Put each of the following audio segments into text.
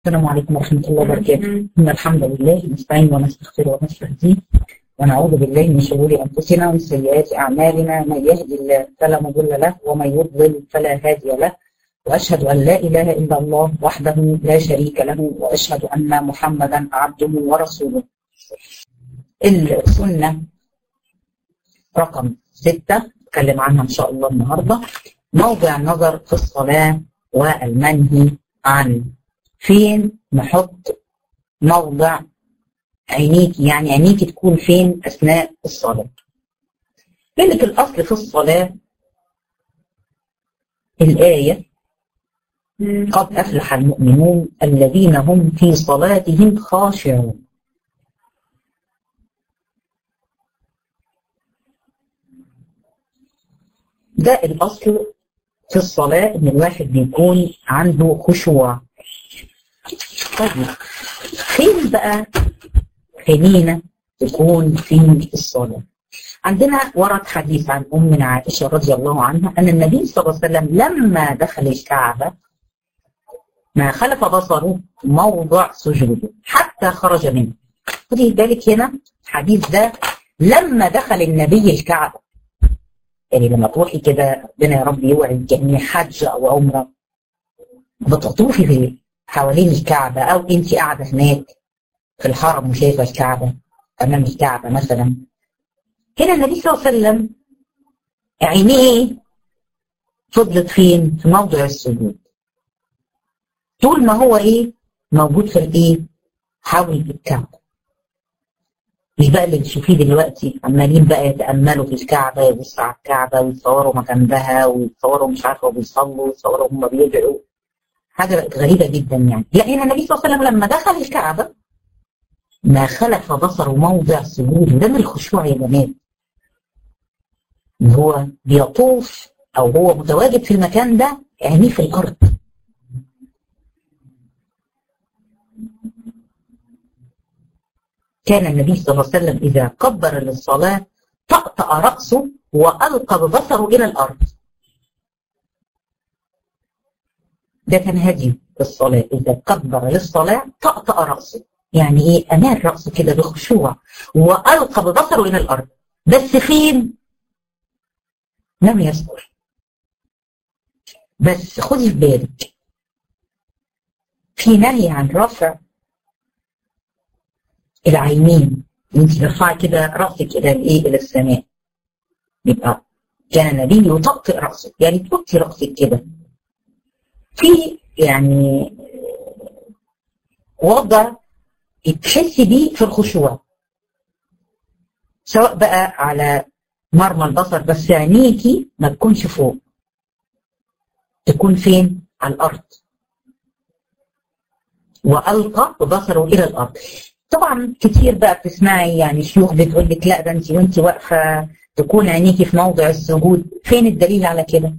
السلام عليكم ورحمة الله وبركاته إن الحمد لله نستعين ونستغفر ونستهديه ونعوذ بالله من شرور أنفسنا ومن سيئات أعمالنا من يهدي الله فلا مضل له ومن يضلل فلا هادي له وأشهد أن لا إله إلا الله وحده لا شريك له وأشهد أن محمدا عبده ورسوله السنة رقم ستة نتكلم عنها إن شاء الله النهاردة موضع النظر في الصلاة والمنهي عنه فين نحط موضع عينيك يعني عينيك تكون فين أثناء الصلاة لك الأصل في الصلاة الآية قد أفلح المؤمنون الذين هم في صلاتهم خاشعون ده الأصل في الصلاة إن الواحد بيكون عنده خشوع طيب فين بقى خلينا تكون في الصلاة عندنا ورد حديث عن أمنا عائشة رضي الله عنها أن النبي صلى الله عليه وسلم لما دخل الكعبة ما خلف بصره موضع سجوده حتى خرج منه خدي بالك هنا الحديث ده لما دخل النبي الكعبة يعني لما تروحي كده ربنا يا رب يوعي الجميع حج أو عمرة بتطوفي في حوالين الكعبة أو أنت قاعدة هناك في الحرم وشايفة الكعبة أمام الكعبة مثلا هنا النبي صلى الله عليه وسلم عينيه فضلت فين؟ في موضع السجود طول ما هو إيه؟ موجود في الإيه؟ حول الكعبة مش بقى اللي بتشوفيه دلوقتي عمالين بقى يتأملوا في الكعبة يبصوا على الكعبة ويتصوروا مكانها ويتصوروا مش عارفة وبيصلوا ويتصوروا هم بيدعوا حاجة بقت غريبة جدا يعني لأن النبي صلى الله عليه وسلم لما دخل الكعبة ما خلف بصره موضع سجوده ده من الخشوع يا بنات هو بيطوف أو هو متواجد في المكان ده عينيه في الأرض كان النبي صلى الله عليه وسلم إذا كبر للصلاة طأطأ رأسه وألقى ببصره إلى الأرض ده كان هدي في الصلاة إذا كبر للصلاة طأطأ رأسه يعني إيه أمال رأسه كده بخشوع وألقى ببصره إلى الأرض بس فين؟ لم يذكر بس خدي في بالك في نهي عن رفع العينين انت ترفعي كده راسك الى الايه الى السماء يبقى كان النبي يطأطئ راسه يعني توطي راسك كده في يعني وضع تحسي بيه في الخشوع سواء بقى على مرمى البصر بس عينيكي ما تكونش فوق تكون فين على الارض والقى ببصره الى الارض طبعا كتير بقى بتسمعي يعني شيوخ بتقول لك لا ده انت وانت واقفه تكون عينيكي في موضع السجود فين الدليل على كده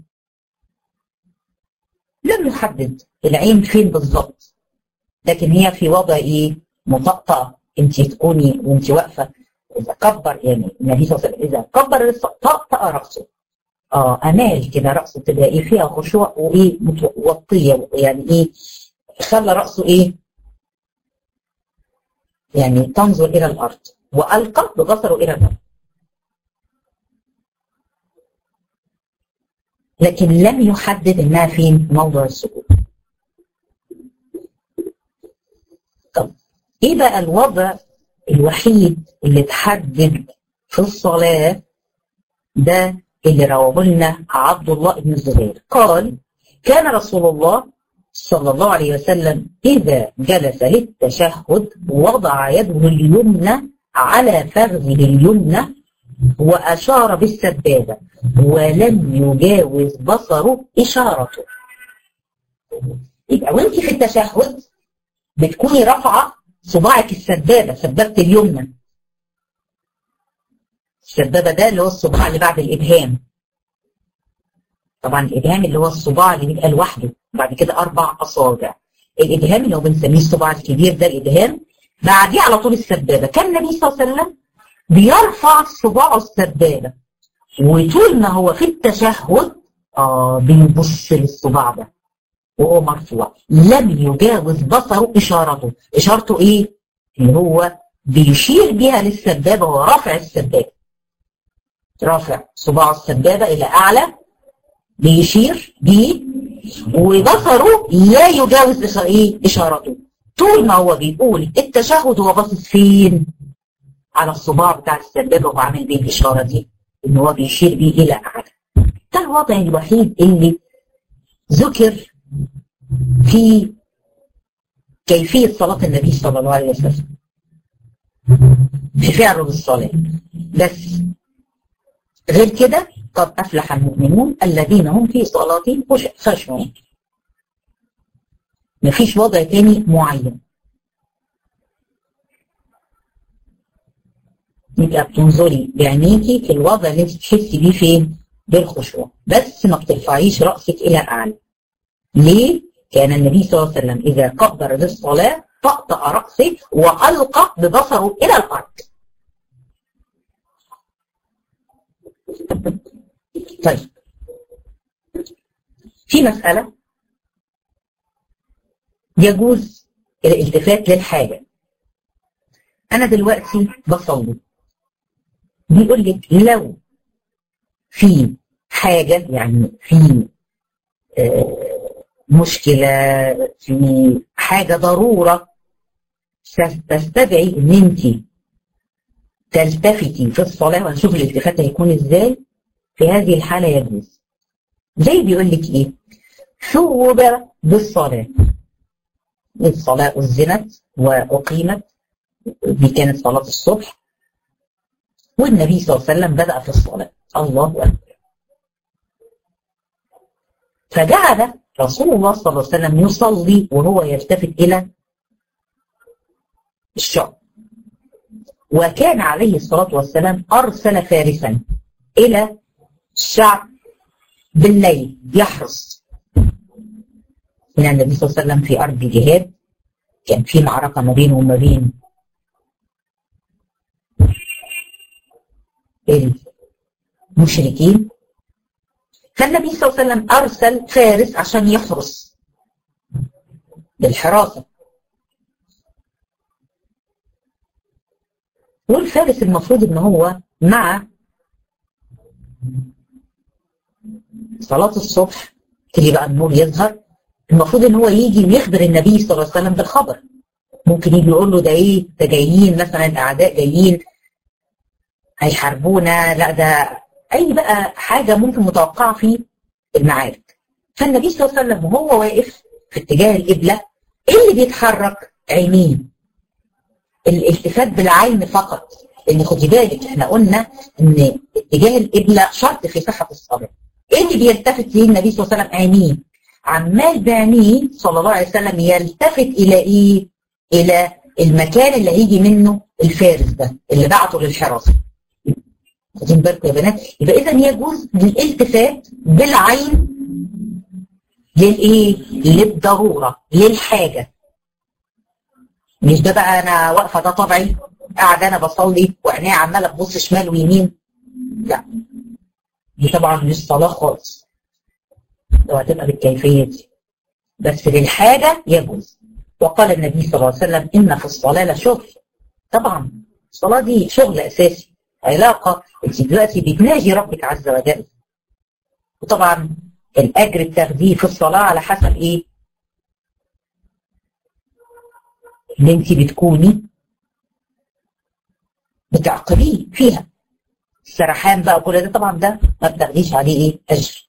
لم يحدد العين فين بالظبط لكن هي في وضع ايه مطقطقه انت تكوني وانت واقفه اذا كبر يعني النبي صلى الله عليه وسلم اذا كبر طقطق راسه اه امال كده راسه تبقى ايه فيها خشوع وايه متوطيه يعني ايه خلى راسه ايه يعني تنظر إلى الأرض وألقى ببصره إلى الأرض لكن لم يحدد إنها فين موضع السجود طب إيه بقى الوضع الوحيد اللي تحدد في الصلاة ده اللي رواه لنا عبد الله بن الزبير قال كان رسول الله صلى الله عليه وسلم إذا جلس للتشهد وضع يده اليمنى على فخذه اليمنى وأشار بالسبابة ولم يجاوز بصره إشارته يبقى وانت في التشهد بتكوني رافعة صباعك السبابة سبابة اليمنى السبابة ده اللي هو الصباع اللي بعد الإبهام طبعا الإبهام اللي هو الصباع اللي بيبقى لوحده بعد كده أربع أصابع الإبهام اللي هو بنسميه الصباع الكبير ده الإبهام بعديه على طول السبابة كان النبي صلى الله عليه وسلم بيرفع صباعه السبابة وطول ما هو في التشهد آه بيبص للصباع ده وهو مرفوع لم يجاوز بصره اشارته اشارته ايه اللي هو بيشير بها للسبابه وهو رافع السبابه رافع صباع السبابه الى اعلى بيشير بيه وبصره لا يجاوز ايه اشارته طول ما هو بيقول التشهد هو باصص فين على الصباع بتاع السبابه وهو عامل بيه الاشاره دي ان هو بيشير بيه الى اعلى ده الوضع الوحيد اللي ذكر في كيفيه صلاه النبي صلى الله عليه وسلم في فعله بالصلاه بس غير كده قد افلح المؤمنون الذين هم في صلاتهم خشعون مفيش وضع تاني معين يبقى بتنظري بعينيكي في الوضع اللي انت تحسي بيه فين بالخشوع بس ما بترفعيش راسك الى اعلى ليه كان النبي صلى الله عليه وسلم اذا كبر للصلاه طأطأ راسه والقى ببصره الى الارض طيب في مساله يجوز الالتفات للحاجه انا دلوقتي بصلي بيقول لك لو في حاجة يعني في آه مشكلة في حاجة ضرورة تستدعي ان انت تلتفتي في الصلاة وهنشوف الالتفات هيكون ازاي في هذه الحالة يجوز زي بيقول لك ايه ثوب بالصلاة الصلاة أذنت وأقيمت دي كانت صلاة الصبح والنبي صلى الله عليه وسلم بدأ في الصلاة الله أكبر فجعل رسول الله صلى الله عليه وسلم يصلي وهو يلتفت إلى الشعب وكان عليه الصلاة والسلام أرسل فارسا إلى الشعب بالليل يحرس هنا النبي صلى الله عليه وسلم في أرض جهاد كان في معركة ما بينه وما بين المشركين فالنبي صلى الله عليه وسلم أرسل فارس عشان يحرس بالحراسة والفارس المفروض ان هو مع صلاة الصبح تيجي بقى النور يظهر المفروض ان هو يجي ويخبر النبي صلى الله عليه وسلم بالخبر ممكن يجي يقول له ده ايه ده جايين مثلا الاعداء جايين هيحاربونا لا ده اي بقى حاجه ممكن متوقعه في المعارك فالنبي صلى الله عليه وسلم وهو واقف في اتجاه القبله ايه اللي بيتحرك عينيه الالتفات بالعين فقط لان خدي بالك احنا قلنا ان اتجاه القبله شرط في صحه الصلاه ايه اللي بيلتفت ليه النبي صلى الله عليه وسلم عينيه عمال بعينيه صلى الله عليه وسلم يلتفت الى ايه الى المكان اللي هيجي منه الفارس ده اللي بعته للحراسه واخدين بالكم يا بنات يبقى اذا يجوز الالتفات بالعين للايه للضروره للحاجه مش ده بقى انا واقفه ده طبعي قاعده انا بصلي وعينيا عماله تبص شمال ويمين لا دي طبعا مش صلاه خالص لو هتبقى بالكيفيه دي بس للحاجه يجوز وقال النبي صلى الله عليه وسلم ان في الصلاه لشغل طبعا الصلاه دي شغل اساسي علاقه انت دلوقتي بتناجي ربك عز وجل وطبعا الاجر التغذيه في الصلاه على حسب ايه اللي انت بتكوني بتعقليه فيها السرحان بقى وكل ده طبعا ده ما بتاخديش عليه ايه اجر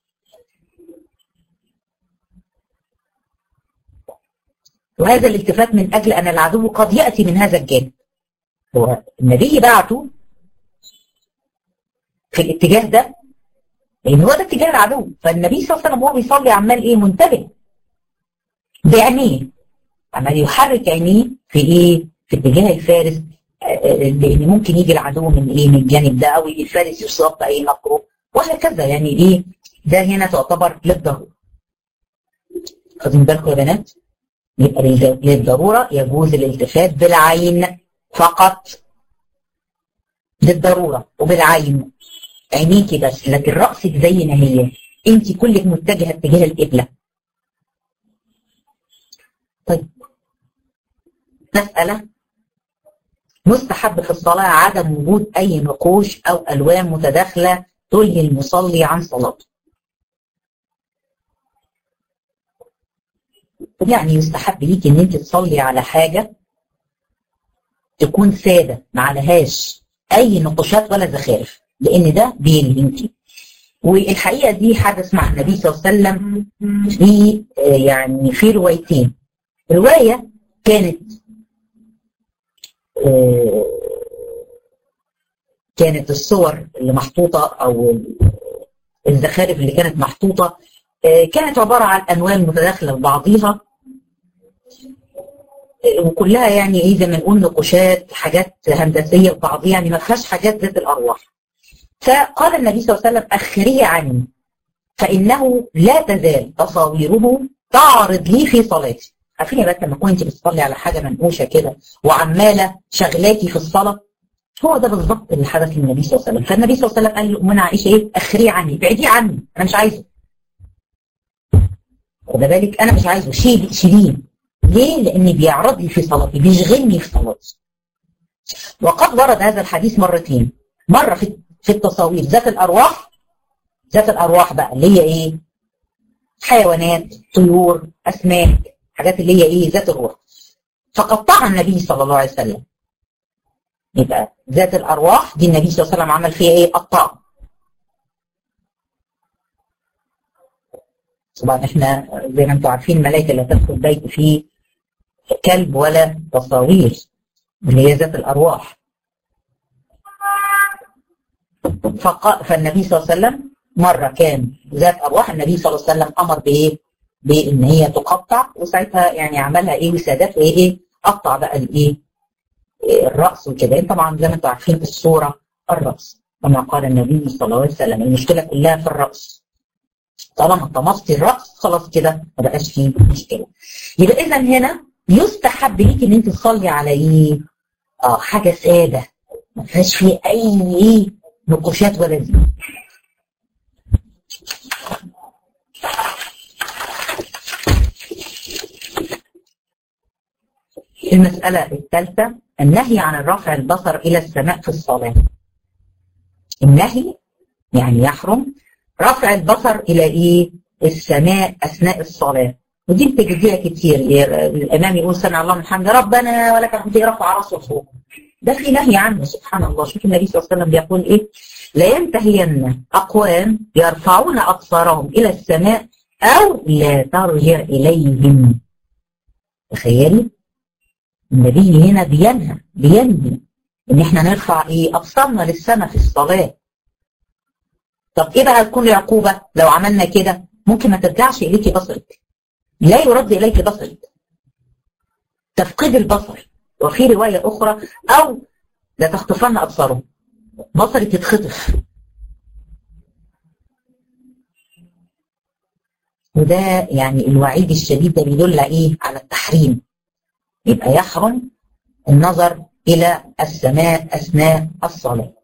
وهذا الالتفات من اجل ان العدو قد ياتي من هذا الجانب هو النبي بعته في الاتجاه ده لان هو ده اتجاه العدو فالنبي صلى الله عليه وسلم وهو بيصلي عمال ايه منتبه بعينيه عمال يحرك عينيه في ايه في اتجاه الفارس لان ممكن يجي العدو من ايه من الجانب ده او الفارس يصاب باي مكروه وهكذا يعني ايه ده هنا تعتبر للضروره خدين بالكم يا بنات يبقى للضروره يجوز الالتفات بالعين فقط للضروره وبالعين عينيكي بس لكن راسك زي ما هي انت كلك متجهه اتجاه القبله طيب مسألة مستحب في الصلاة عدم وجود أي نقوش أو ألوان متداخلة تلهي المصلي عن صلاته يعني يستحب ليك ان انت تصلي على حاجة تكون سادة ما عليهاش اي نقوشات ولا زخارف لان ده بيلهمك والحقيقة دي حدث مع النبي صلى الله عليه وسلم في يعني في روايتين رواية كانت كانت الصور اللي محطوطة او الزخارف اللي كانت محطوطة كانت عبارة عن أنواع متداخلة ببعضيها وكلها يعني ايه زي ما نقول نقوشات حاجات هندسية ببعضيها يعني ما فيهاش حاجات ذات الأرواح فقال النبي صلى الله عليه وسلم أخري عني فإنه لا تزال تصاويره تعرض لي في صلاتي عارفين يا بنت لما كنت بتصلي على حاجة منقوشة كده وعمالة شغلاكي في الصلاة هو ده بالظبط اللي حدث للنبي صلى الله عليه وسلم فالنبي صلى الله عليه وسلم قال لأمنا عائشة ايه أخري عني ابعديه عني أنا مش عايزه خد بالك انا مش عايزه شيل شيلين ليه؟ لان بيعرض لي في صلاتي بيشغلني في صلاتي وقد ورد هذا الحديث مرتين مره في في التصاوير ذات الارواح ذات الارواح بقى اللي هي ايه؟ حيوانات طيور اسماك حاجات اللي هي ايه؟ ذات الروح فقطعها النبي صلى الله عليه وسلم يبقى ذات الارواح دي النبي صلى الله عليه وسلم عمل فيها ايه؟ قطعها طبعا احنا زي ما انتم عارفين الملائكه لا تدخل بيت فيه كلب ولا تصاوير اللي هي ذات الارواح فق... فالنبي صلى الله عليه وسلم مره كان ذات ارواح النبي صلى الله عليه وسلم امر بايه؟ بان هي تقطع وساعتها يعني عملها ايه وسادات وايه ايه؟ قطع بقى الايه؟ الراس وكده طبعا زي ما انتم عارفين الصوره الراس كما قال النبي صلى الله عليه وسلم المشكله كلها في الراس طالما طمست الراس خلاص كده ما بقاش فيه مشكله يبقى اذا هنا يستحب ليك ان انت تصلي على ايه؟ اه حاجه ساده ما فيهاش فيه اي ايه نقوشات ولا زين المسألة الثالثة النهي عن الرفع البصر إلى السماء في الصلاة النهي يعني يحرم رفع البصر الى ايه السماء اثناء الصلاه ودي بتجديها كتير الامام يقول سمع الله من حمد ربنا ولك الحمد رفع راسه فوق ده في نهي عنه سبحان الله شوف النبي صلى الله عليه وسلم بيقول ايه لا ينتهين اقوام يرفعون ابصارهم الى السماء او لا ترجع اليهم تخيلي النبي هنا بينهى بينهي ان احنا نرفع ايه ابصارنا للسماء في الصلاه طب ايه بقى تكون العقوبة لو عملنا كده ممكن ما ترجعش اليك بصرك لا يرد اليك بصرك تفقد البصر وفي رواية اخرى او لا تخطفن ابصاره بصرك يتخطف وده يعني الوعيد الشديد ده بيدل ايه على التحريم يبقى يحرم النظر الى السماء اثناء الصلاه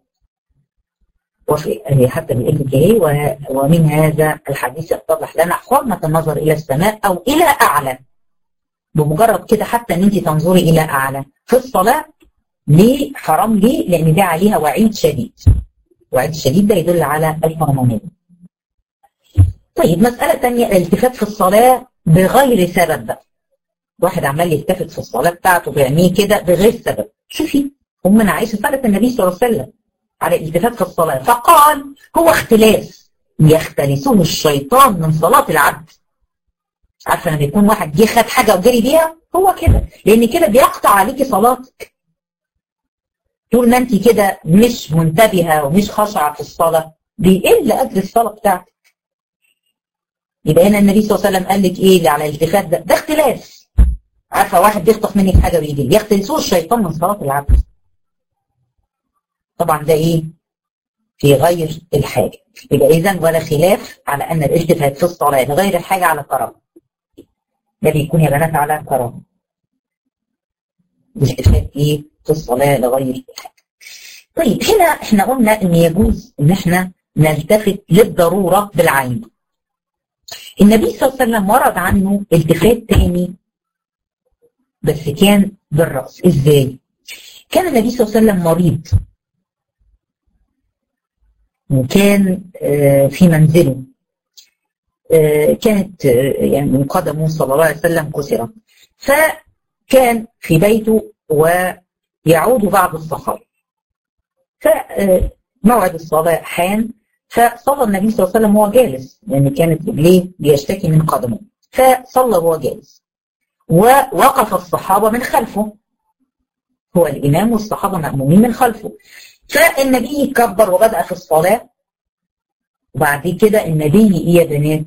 وفي حتى بيقول ايه ومن هذا الحديث يتضح لنا حرمة النظر إلى السماء أو إلى أعلى بمجرد كده حتى ان انت تنظري إلى أعلى في الصلاة ليه حرام ليه؟ لأن ده عليها وعيد شديد وعيد شديد ده يدل على الحرمانية طيب مسألة تانية الالتفات في الصلاة بغير سبب بقى واحد عمال يلتفت في الصلاة بتاعته بعينيه كده بغير سبب شوفي أمنا عائشة سألت النبي صلى الله عليه وسلم على الالتفات في الصلاة فقال هو اختلاس يختلسه الشيطان من صلاة العبد عارفة لما يكون واحد جه خد حاجة وجري بيها هو كده لأن كده بيقطع عليكي صلاتك طول ما انت كده مش منتبهة ومش خاشعة في الصلاة بيقل أجر الصلاة بتاعتك يبقى هنا النبي صلى الله عليه وسلم قال لك ايه اللي على الالتفات ده ده اختلاس عارفة واحد بيخطف منك حاجة ويجي يختلسوه الشيطان من صلاة العبد طبعا ده ايه في غير الحاجة يبقى اذا ولا خلاف على ان الالتفات في الصلاة لغير الحاجة على الكرامة ده بيكون يا بنات على الكرامة الالتفات ايه في الصلاة لغير الحاجة طيب هنا احنا قلنا ان يجوز ان احنا نلتفت للضرورة بالعين النبي صلى الله عليه وسلم ورد عنه التفات تاني بس كان بالرأس ازاي كان النبي صلى الله عليه وسلم مريض وكان في منزله كانت يعني قدمه صلى الله عليه وسلم كسرت فكان في بيته ويعود بعض الصحابة فموعد الصلاة حان فصلى النبي صلى الله عليه وسلم وهو جالس لأن يعني كانت رجليه بيشتكي من قدمه فصلى وهو جالس ووقف الصحابة من خلفه هو الإمام والصحابة مأمومين من خلفه فالنبي كبر وبدأ في الصلاة وبعد كده النبي إيه يا بنات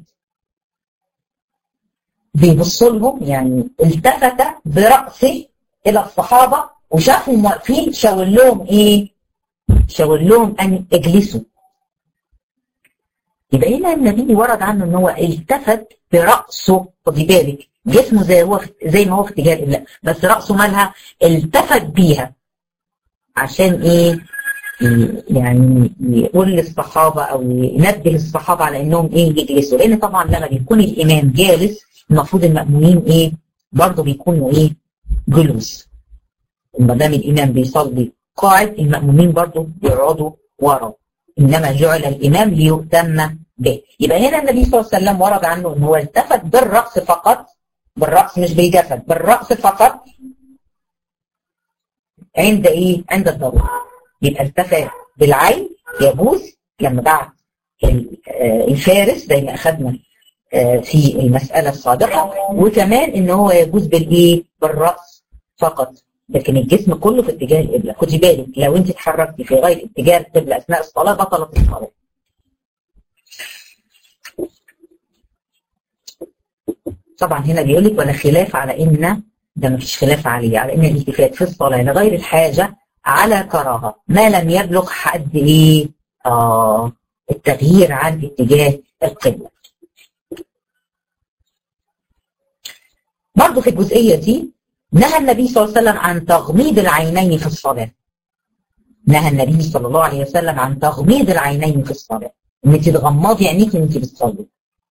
بيبص لهم يعني التفت برأسه إلى الصحابة وشافهم واقفين شاور لهم إيه؟ شاور لهم أن اجلسوا يبقى هنا النبي ورد عنه ان هو التفت براسه خدي بالك جسمه زي هو زي ما هو في اتجاه القبله بس راسه مالها التفت بيها عشان ايه يعني يقول للصحابه او ينبه الصحابه على انهم ايه يجلسوا لان طبعا لما بيكون الامام جالس المفروض المامونين ايه برضه بيكونوا ايه جلوس ما دام الامام بيصلي قاعد المامونين برضه بيقعدوا ورا انما جعل الامام ليؤتم به يبقى هنا النبي صلى الله عليه وسلم ورد عنه ان هو التفت بالراس فقط بالراس مش بالجسد بالراس فقط عند ايه عند الضروره يبقى التفت بالعين يجوز لما بعد الفارس زي ما اخذنا في المساله السابقه وكمان ان هو يجوز بالايه بالراس فقط لكن الجسم كله في اتجاه القبله خدي بالك لو انت اتحركتي في غير اتجاه القبله اثناء الصلاه بطلت الصلاه طبعا هنا بيقول لك ولا خلاف على ان ده ما فيش خلاف عليه على ان الالتفات في الصلاه لغير الحاجه على كراهه ما لم يبلغ حد ايه اه التغيير عن اتجاه القبله برضه في الجزئيه دي نهى النبي صلى الله عليه وسلم عن تغميض العينين في الصلاة نهى النبي صلى الله عليه وسلم عن تغميض العينين في الصلاة ان انت تغمضي عينيك وانت بتصلي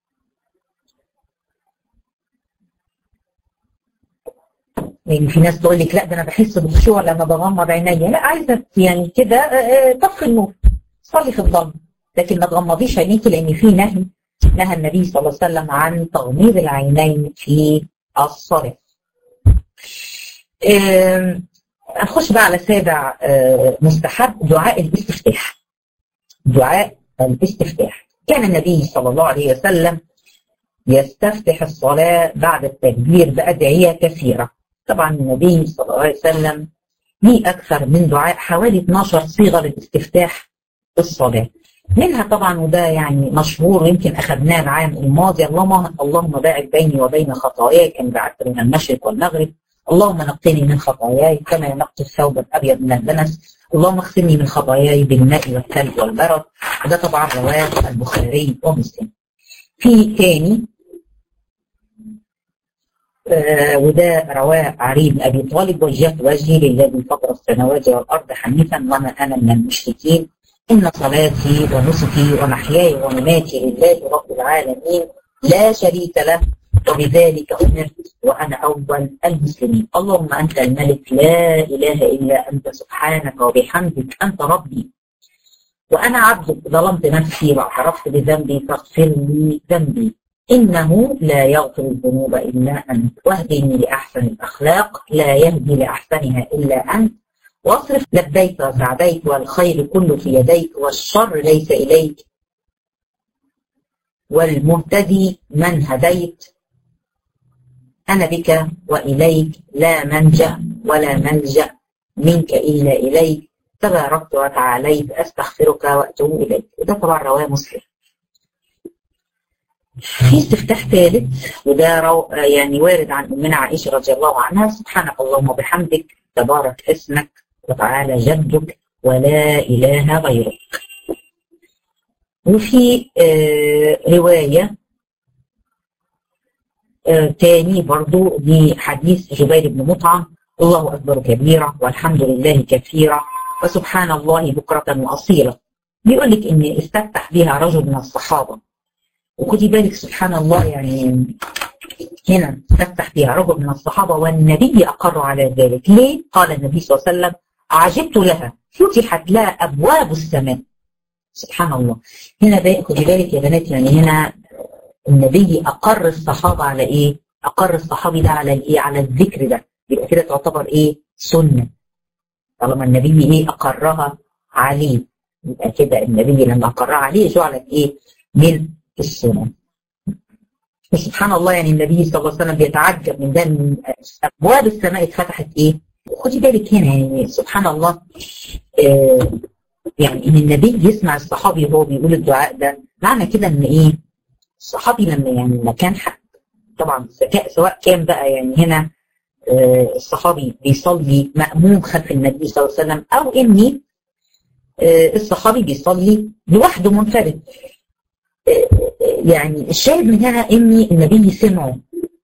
يعني في ناس تقول لك لا ده انا بحس بخشوع لما بغمض عيني لا عايزه يعني كده طفي النور صلي في الظلم لكن ما تغمضيش عينيك لان في نهي نهى النبي صلى الله عليه وسلم عن تغميض العينين في الصلاه نخش بقى على سابع مستحب دعاء الاستفتاح دعاء الاستفتاح كان النبي صلى الله عليه وسلم يستفتح الصلاة بعد التكبير بأدعية كثيرة طبعا النبي صلى الله عليه وسلم ليه أكثر من دعاء حوالي 12 صيغة للاستفتاح في الصلاة منها طبعا وده يعني مشهور ويمكن أخذناه العام الماضي اللهم اللهم باعد بيني وبين خطاياي كان بعدت من المشرق والمغرب اللهم نقني من خطاياي كما ينقي الثوب الابيض من الدنس اللهم اغسلني من خطاياي بالماء والثلج والبرد وده طبعا رواه البخاري ومسلم في تاني آه وده رواه علي بن ابي طالب وجهت وجهي للذي فطر السماوات والارض حنيفا وما انا من المشركين ان صلاتي ونسكي ومحياي ومماتي لله رب العالمين لا شريك له وبذلك أمرت وأنا أول المسلمين اللهم أنت الملك لا إله إلا أنت سبحانك وبحمدك أنت ربي وأنا عبدك ظلمت نفسي واعترفت بذنبي فاغفر لي ذنبي إنه لا يغفر الذنوب إلا أنت واهدني لأحسن الأخلاق لا يهدي لأحسنها إلا أنت واصرف لبيك وسعديك والخير كله في يديك والشر ليس إليك والمهتدي من هديت أنا بك وإليك لا منجأ ولا ملجأ منك إلا إليك تباركت وتعاليت أستغفرك وأتوب إليك وده طبعا رواه مسلم في استفتاح ثالث وده رو يعني وارد عن أمنا عائشة رضي الله عنها سبحانك اللهم وبحمدك تبارك اسمك وتعالى جدك ولا إله غيرك وفي آه رواية آه تاني برضو لحديث جبير بن مطعم الله أكبر كبيرا والحمد لله كثيرا وسبحان الله بكرة وأصيلا بيقول لك إن استفتح بها رجل من الصحابة وخدي بالك سبحان الله يعني هنا تفتح فيها رجل من الصحابة والنبي أقر على ذلك ليه؟ قال النبي صلى الله عليه وسلم عجبت لها فتحت لها أبواب السماء سبحان الله هنا بقى خدي بالك يا بنات يعني هنا النبي أقر الصحابة على إيه؟ أقر الصحابي ده على الإيه؟ على الذكر ده يبقى كده تعتبر إيه؟ سنة طالما النبي إيه أقرها عليه يبقى كده النبي لما أقرها عليه جعلت إيه؟ من السنة سبحان الله يعني النبي صلى الله عليه وسلم بيتعجب من ده من ابواب السماء اتفتحت ايه؟ خدي بالك هنا يعني سبحان الله آه يعني ان النبي يسمع الصحابي وهو بيقول الدعاء ده معنى كده ان ايه؟ الصحابي لما يعني لما كان حق طبعا سواء كان بقى يعني هنا آه الصحابي بيصلي مأموم خلف النبي صلى الله عليه وسلم او اني آه الصحابي بيصلي لوحده منفرد يعني الشاهد من هنا ان النبي سمعه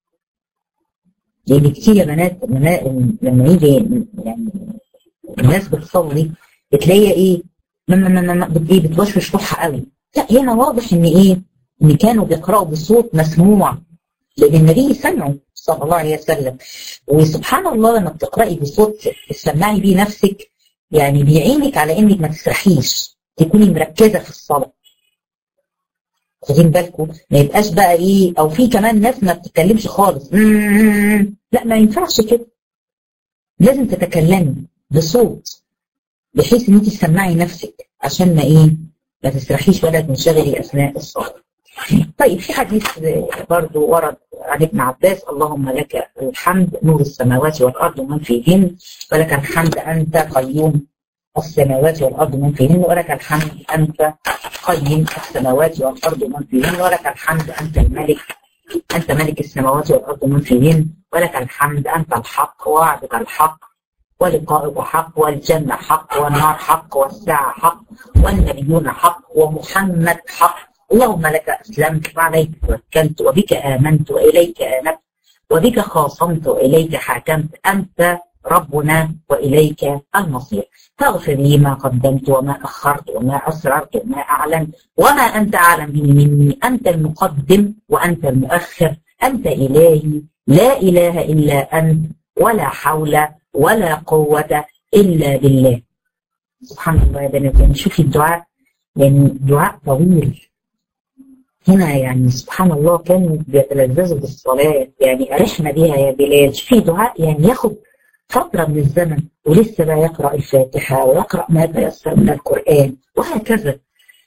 لان كتير يا بنات لما يجي يعني الناس بتصلي بتلاقي ايه ما ما ما ما ايه بتوشوش روحها قوي لا هنا واضح ان ايه ان كانوا بيقراوا بصوت مسموع لان النبي سمعه صلى الله عليه وسلم وسبحان الله لما بتقراي بصوت تسمعي بيه نفسك يعني بيعينك على انك ما تسرحيش تكوني مركزه في الصلاه واخدين بالكم ما يبقاش بقى ايه او في كمان ناس ما بتتكلمش خالص لا ما ينفعش كده لازم تتكلمي بصوت بحيث ان انت تسمعي نفسك عشان ما ايه ما تسرحيش ولا تنشغلي اثناء الصلاه طيب في حديث برضو ورد عن ابن عباس اللهم لك الحمد نور السماوات والارض ومن فيهن ولك الحمد انت قيوم السماوات والارض ومن فيهن ولك الحمد انت قيم السماوات والارض ومن فيهن ولك الحمد انت الملك انت ملك السماوات والارض ومن فيهن ولك الحمد انت الحق وعدك الحق ولقائك حق والجنه حق والنار حق والساعه حق والنبيون حق ومحمد حق اللهم لك اسلمت وعليك توكلت وبك امنت واليك انبت وبك خاصمت واليك حاكمت انت ربنا واليك المصير فاغفر لي ما قدمت وما اخرت وما اسررت وما اعلنت وما انت اعلم به مني انت المقدم وانت المؤخر انت الهي لا اله الا انت ولا حول ولا قوه الا بالله سبحان الله يا بنات يعني شوفي الدعاء يعني دعاء طويل هنا يعني سبحان الله كانوا بيتلذذوا بالصلاه يعني ارحنا بها يا بلال في دعاء يعني ياخد فترة من الزمن ولسه بقى يقرأ الفاتحة ويقرأ ما تيسر من القرآن وهكذا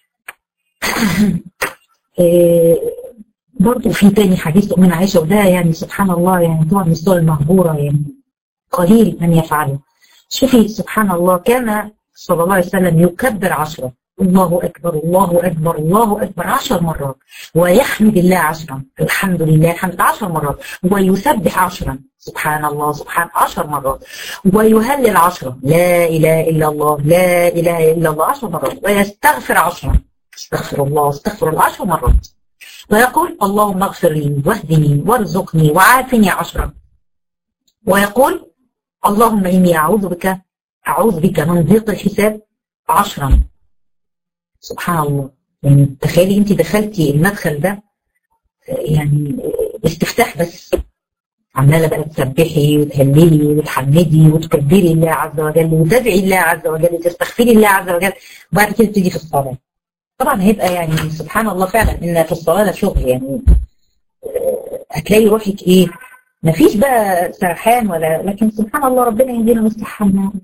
إيه برضه في تاني حديث من عائشة وده يعني سبحان الله يعني طبعا من الصور المهجورة يعني قليل من يفعله شوفي سبحان الله كان صلى الله عليه وسلم يكبر عشرة الله أكبر الله أكبر الله أكبر عشر مرات ويحمد الله عشرا الحمد لله الحمد عشر مرات ويسبح عشرا سبحان الله سبحان عشر مرات ويهلل عشرا لا إله إلا الله لا إله إلا الله عشر مرات ويستغفر عشرا استغفر الله استغفر الله عشر مرات ويقول اللهم اغفر لي واهدني وارزقني وعافني عشرا ويقول اللهم إني أعوذ بك أعوذ بك من ضيق الحساب عشرا سبحان الله يعني تخيلي انت دخلتي المدخل ده يعني استفتاح بس عماله بقى تسبحي وتهللي وتحمدي وتكبري الله عز وجل وتدعي الله عز وجل وتستغفري الله عز وجل وبعد كده تيجي في الصلاه طبعا هيبقى يعني سبحان الله فعلا ان في الصلاه ده شغل يعني هتلاقي روحك ايه مفيش بقى سرحان ولا لكن سبحان الله ربنا يهدينا مستحمنا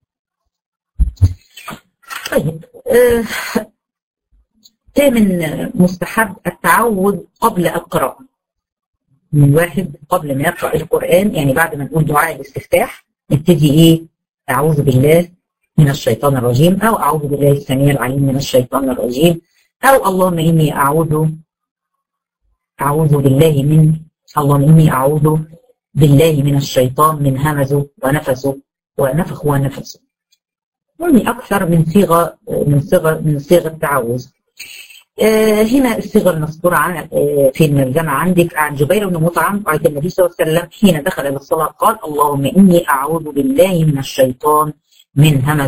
طيب آه ثامن مستحب التعوذ قبل القراءة من واحد قبل ما يقرأ القرآن يعني بعد ما نقول دعاء الاستفتاح نبتدي ايه أعوذ بالله من الشيطان الرجيم أو أعوذ بالله السميع العليم من الشيطان الرجيم أو اللهم إني أعوذ أعوذ بالله من اللهم إني أعوذ بالله من الشيطان من همزه ونفسه ونفخ ونفسه يعني أكثر من صيغة من صيغة من صيغ التعوذ آه هنا الصيغه المذكوره عن آه في الملزمه عندك عن جبير بن مطعم قال النبي صلى الله عليه وسلم حين دخل الى الصلاه قال اللهم اني اعوذ بالله من الشيطان من همزه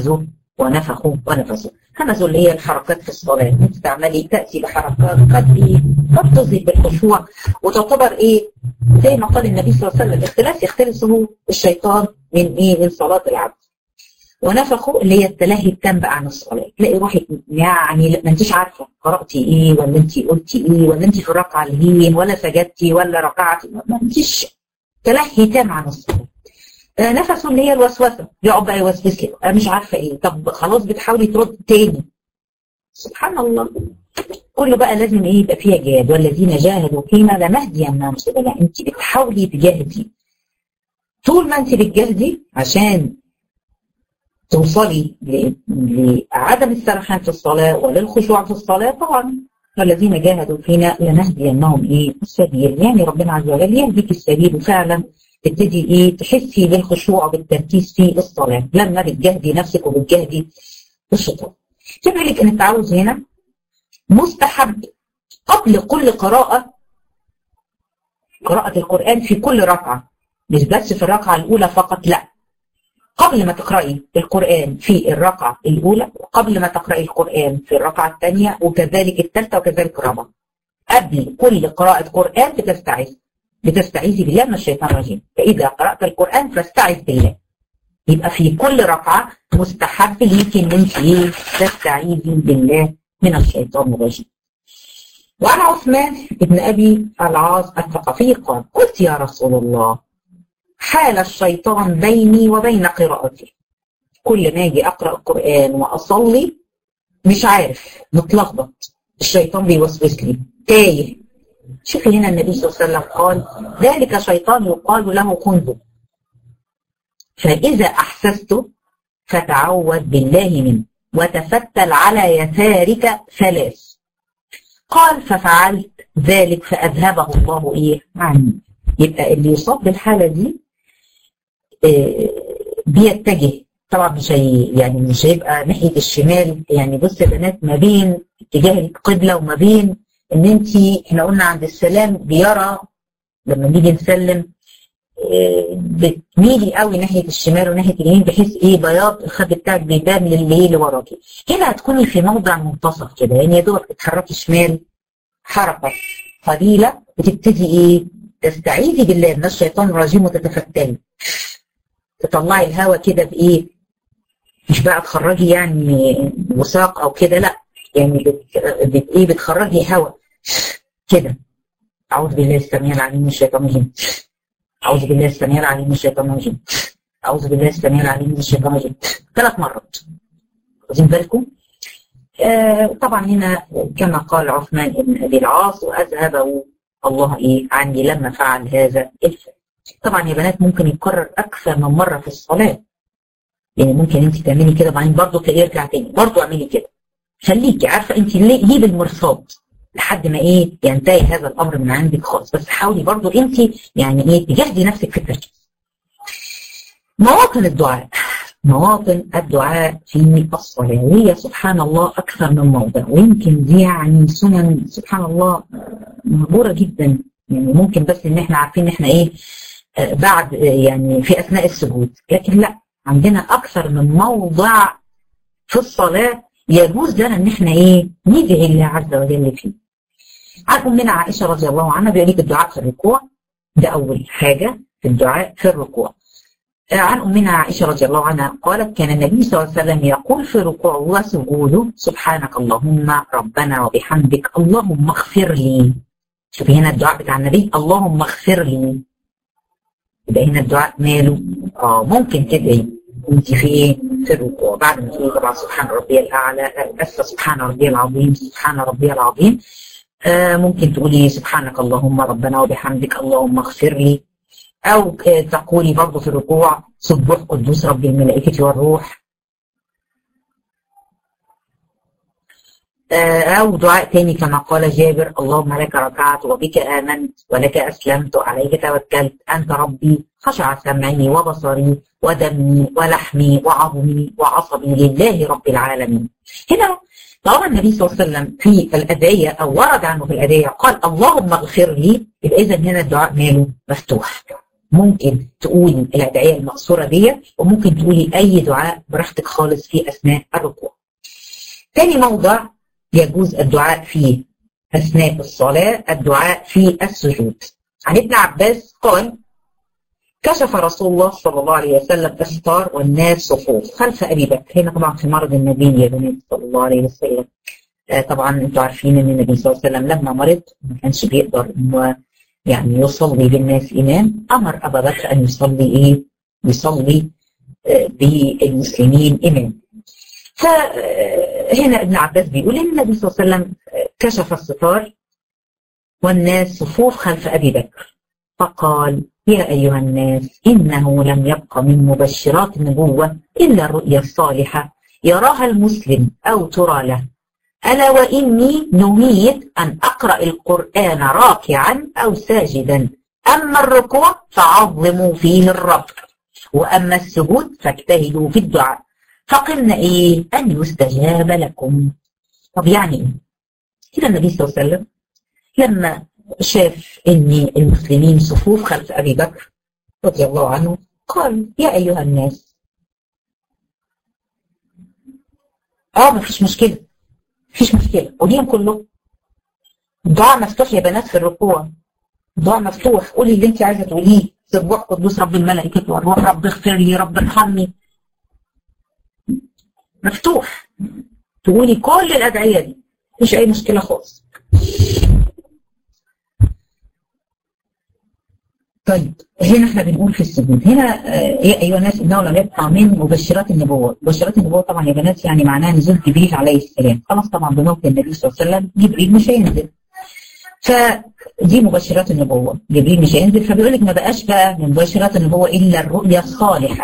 ونفخوا ونفسوا همزوا اللي هي الحركات في الصلاة انت تعملي تأتي بحركات قد ايه قد تظهر بالخشوع وتعتبر ايه زي ما قال النبي صلى الله عليه وسلم اختلاس يختلسه الشيطان من ايه من صلاة العبد ونفخوا اللي هي التلهي التام بقى عن الصلاة تلاقي روحك يعني ما انتش عارفة قرأتي ايه ولا انت قلتي ايه ولا انت في الركعة الهين ولا سجدتي ولا ركعتي ما انتش تلهي تام عن الصلاة آه نفسه اللي هي الوسوسة يقعد بقى يوسوس لك انا مش عارفة ايه طب خلاص بتحاولي ترد تاني سبحان الله كله بقى لازم ايه يبقى فيها جهاد والذين جاهدوا فينا لنهدينهم سبلا انت بتحاولي تجاهدي طول ما انت بتجاهدي عشان توصلي لعدم السرحان في الصلاة وللخشوع في الصلاة طبعا والذين جاهدوا فينا لنهدينهم ايه السبيل يعني ربنا عز وجل يهديك السبيل وفعلا تبتدي ايه تحسي بالخشوع وبالتركيز في الصلاة لما بتجاهدي نفسك وبتجاهدي الشيطان تبقى لك ان التعوذ هنا مستحب قبل كل قراءة قراءة القرآن في كل ركعة مش بس في الركعة الأولى فقط لا قبل ما تقرأي القرآن في الركعة الأولى وقبل ما تقرأي القرآن في الركعة الثانية وكذلك الثالثة وكذلك الرابعة قبل كل قراءة قرآن بتستعيذ بتستعيذي بالله من الشيطان الرجيم فإذا قرأت القرآن فاستعذ بالله يبقى في كل ركعة مستحب ليكي ان انت ايه تستعيذي بالله من الشيطان الرجيم وعن عثمان بن ابي العاص الثقفي قال قلت يا رسول الله حال الشيطان بيني وبين قراءتي كل ما اجي اقرا القران واصلي مش عارف متلخبط الشيطان بيوسوس لي تايه شوفي هنا النبي صلى الله عليه وسلم قال ذلك شيطان يقال له خنزب فإذا أحسست فتعوذ بالله منه وتفتل على يسارك ثلاث قال ففعلت ذلك فأذهبه الله إيه عني يبقى اللي يصاب بالحالة دي بيتجه طبعا مش هي يعني مش هيبقى ناحيه الشمال يعني بص يا بنات ما بين اتجاه القبله وما بين ان انت احنا قلنا عند السلام بيرى لما نيجي نسلم بتميلي قوي ناحيه الشمال وناحيه اليمين بحيث ايه بياض الخد بتاعك بيبان للي اللي وراكي هنا هتكوني في موضع منتصف كده يعني يا دوب تتحركي شمال حركه قليله وتبتدي ايه تستعيذي بالله من الشيطان الرجيم وتتفتلي تطلعي الهواء كده بايه مش بقى تخرجي يعني وساق او كده لا يعني بت... بت... ايه بتخرجي هواء كده اعوذ بالله السميع العليم من الشيطان الرجيم اعوذ بالله السميع العليم من الشيطان الرجيم اعوذ بالله السميع العليم من الشيطان الرجيم ثلاث مرات واخدين بالكم آه طبعا هنا كما قال عثمان بن ابي العاص واذهبه الله ايه عني لما فعل هذا الفعل طبعا يا بنات ممكن يتكرر اكثر من مره في الصلاه يعني ممكن انت تعملي كده وبعدين برضه تلاقيه يرجع تاني برضه اعملي كده خليكي عارفه انت ليه ليه بالمرصاد لحد ما ايه ينتهي هذا الامر من عندك خالص بس حاولي برضه انت يعني ايه تجهدي نفسك في التركيز مواطن الدعاء مواطن الدعاء في الصلاة وهي سبحان الله أكثر من موضع ويمكن دي يعني سنن سبحان الله مهجورة جدا يعني ممكن بس إن إحنا عارفين إن إحنا إيه بعد يعني في أثناء السجود لكن لا عندنا أكثر من موضع في الصلاة يجوز لنا إن إحنا إيه ندعي الله عز وجل فيه عن أمنا عائشة رضي الله عنها بيقول لك الدعاء في الركوع ده أول حاجة في الدعاء في الركوع عن أمنا عائشة رضي الله عنها قالت كان النبي صلى الله عليه وسلم يقول في ركوعه وسجوده سبحانك اللهم ربنا وبحمدك اللهم اغفر لي شوفي هنا الدعاء بتاع النبي اللهم اغفر لي يبقى هنا الدعاء ماله اه ممكن تدعي وانت في ايه في الركوع بعد ما تقولي طبعا سبحان ربي الاعلى بس سبحان ربي العظيم سبحان ربي العظيم آه ممكن تقولي سبحانك اللهم ربنا وبحمدك اللهم اغفر لي أو تقولي برضه في الركوع سبح قدوس رب الملائكة والروح أو دعاء تاني كما قال جابر اللهم لك ركعت وبك آمنت ولك أسلمت عليك توكلت أنت ربي خشع سمعي وبصري ودمي ولحمي وعظمي وعصبي لله رب العالمين هنا طالما النبي صلى الله عليه وسلم في الأدعية أو ورد عنه في الأدعية قال اللهم اغفر لي يبقى إذا هنا الدعاء ماله مفتوح ممكن تقولي الادعيه المقصوره دي وممكن تقولي اي دعاء براحتك خالص في اثناء الركوع. تاني موضع يجوز الدعاء فيه اثناء الصلاه الدعاء في السجود. عن ابن عباس قال كشف رسول الله صلى الله عليه وسلم الستار والناس صفوف خلف ابي بكر هنا طبعا في مرض النبي يا بنات صلى الله عليه وسلم آه طبعا انتم عارفين ان النبي صلى الله عليه وسلم لما مرض ما كانش بيقدر انه يعني يصلي بالناس امام امر ابا بكر ان يصلي ايه؟ يصلي آه بالمسلمين امام. فهنا ابن عباس بيقول ان النبي صلى الله عليه وسلم كشف الستار والناس صفوف خلف ابي بكر فقال يا أيها الناس إنه لم يبق من مبشرات النبوة إلا الرؤيا الصالحة يراها المسلم أو ترى له ألا وإني نهيت أن أقرأ القرآن راكعا أو ساجدا أما الركوع فعظموا فيه الرب وأما السجود فاجتهدوا في الدعاء فقلنا إيه أن يستجاب لكم طب يعني إيه كده النبي صلى الله عليه وسلم لما شاف ان المسلمين صفوف خلف ابي بكر رضي الله عنه قال يا ايها الناس اه مفيش مشكله مفيش مشكله قوليهم كلهم الدعاء مفتوح يا بنات في الركوع الدعاء مفتوح قولي اللي انت عايزه تقوليه سبوح قدوس رب الملائكه والروح رب اغفر لي رب ارحمني مفتوح تقولي كل الادعيه دي مفيش اي مشكله خالص طيب هنا احنا بنقول في السجود هنا يا ايها الناس انه لم يبقى من مبشرات النبوه، مبشرات النبوه طبعا يا بنات يعني معناها نزول جبريل عليه السلام، خلاص طبعا بموت النبي صلى الله عليه وسلم جبريل مش هينزل. فدي مبشرات النبوه، جبريل مش هينزل فبيقول لك ما بقاش بقى من مبشرات النبوه الا الرؤيا الصالحه.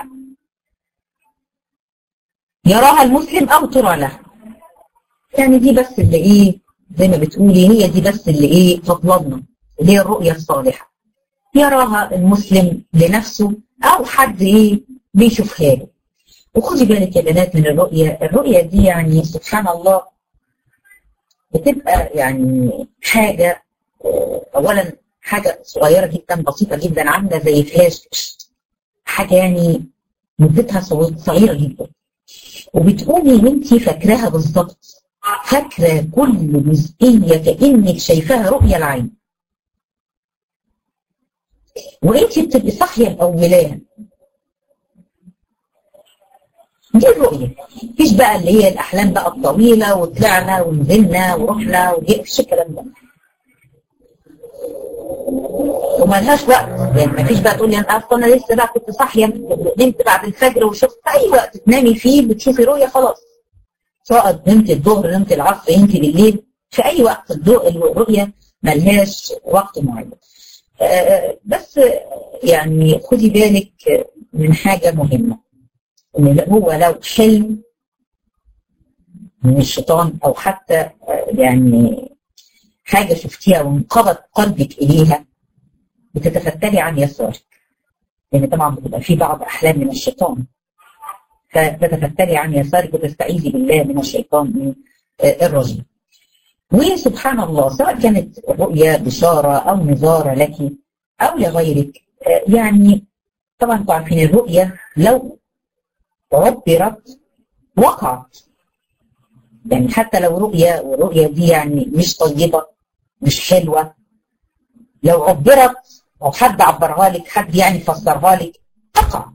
يراها المسلم او ترى له. يعني دي بس اللي ايه زي ما بتقولي هي دي بس اللي ايه تطلبنا اللي هي الرؤيا الصالحه. يراها المسلم لنفسه او حد ايه بيشوفها له وخدي بالك يا بنات من الرؤية الرؤية دي يعني سبحان الله بتبقى يعني حاجة اولا حاجة صغيرة جدا بسيطة جدا عاملة زي فلاش حاجة يعني مدتها صغيرة جدا وبتقومي وانت فاكراها بالظبط فاكرة كل جزئية كأنك شايفاها رؤية العين وانت بتبقي صاحيه الاولان دي الرؤيه مفيش بقى اللي هي الاحلام بقى الطويله وطلعنا ونزلنا ورحنا ومفيش الكلام ده وملهاش وقت يعني مفيش بقى تقول لي انا اصلا انا لسه بقى كنت صاحيه نمت بعد الفجر وشفت اي وقت تنامي فيه بتشوفي رؤيه خلاص سواء نمت الظهر نمت العصر نمت بالليل في اي وقت الرؤيه ملهاش وقت معين بس يعني خدي بالك من حاجة مهمة ان هو لو حلم من الشيطان او حتى يعني حاجة شفتيها وانقبض قلبك اليها بتتفتري عن يسارك لان طبعا بتبقى في بعض احلام من الشيطان فتتفتري عن يسارك وتستعيذي بالله من الشيطان الرجيم وسبحان الله سواء كانت رؤيا بشارة أو نظارة لك أو لغيرك يعني طبعا انتم عارفين الرؤيا لو عبرت وقعت يعني حتى لو رؤيا والرؤيا دي يعني مش طيبة مش حلوة لو عبرت أو حد عبرها لك حد يعني فسرها لك تقع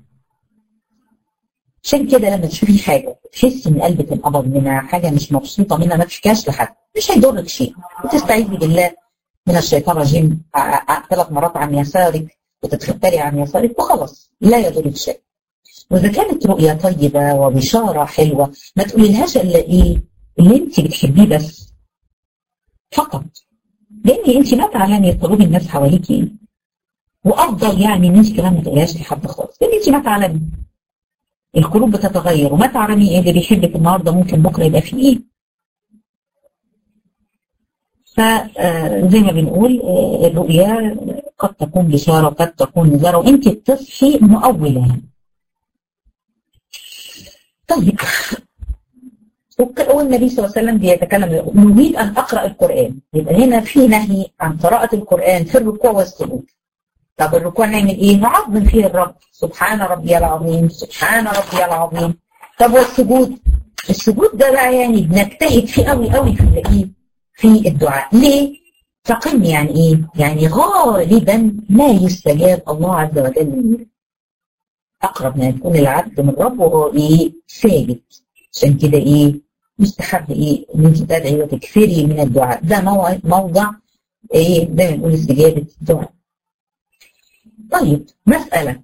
عشان كده لما تشوفي حاجة تحسي ان قلبك انقبض منها حاجة مش مبسوطة منها ما تحكيهاش لحد مش هيضرك شيء وتستعيذي بالله من الشيطان الرجيم ثلاث مرات عن يسارك وتتختري عن يسارك وخلاص لا يضرك شيء واذا كانت رؤيا طيبة وبشارة حلوة ما تقوليلهاش الا ايه اللي انت بتحبيه بس فقط لان انت ما تعلمي قلوب الناس حواليك ايه وافضل يعني ان انت كمان ما تقولهاش لحد خالص لان انت ما تعلمي القلوب بتتغير وما تعلمي ايه اللي بيحبك النهارده ممكن بكره يبقى فيه ايه فزي ما بنقول الرؤيا قد تكون بشارة قد تكون نظارة وانت بتصحي مؤولة طيب والنبي صلى الله عليه وسلم بيتكلم نريد ان اقرا القران يبقى هنا في نهي عن قراءه القران في الركوع والسجود طب الركوع نعمل ايه؟ نعظم فيه الرب سبحان ربي العظيم سبحان ربي العظيم طب والسجود؟ السجود ده بقى يعني بنجتهد فيه قوي قوي في الايه؟ في الدعاء ليه؟ فقم يعني ايه؟ يعني غالبا ما يستجاب الله عز وجل منه اقرب ما يكون العبد من ربه وهو ايه؟ ساجد عشان كده ايه؟ مستحب ايه؟ ان انت تدعي وتكثري من الدعاء ده موضع ايه؟ زي ما نقول استجابه الدعاء طيب مسألة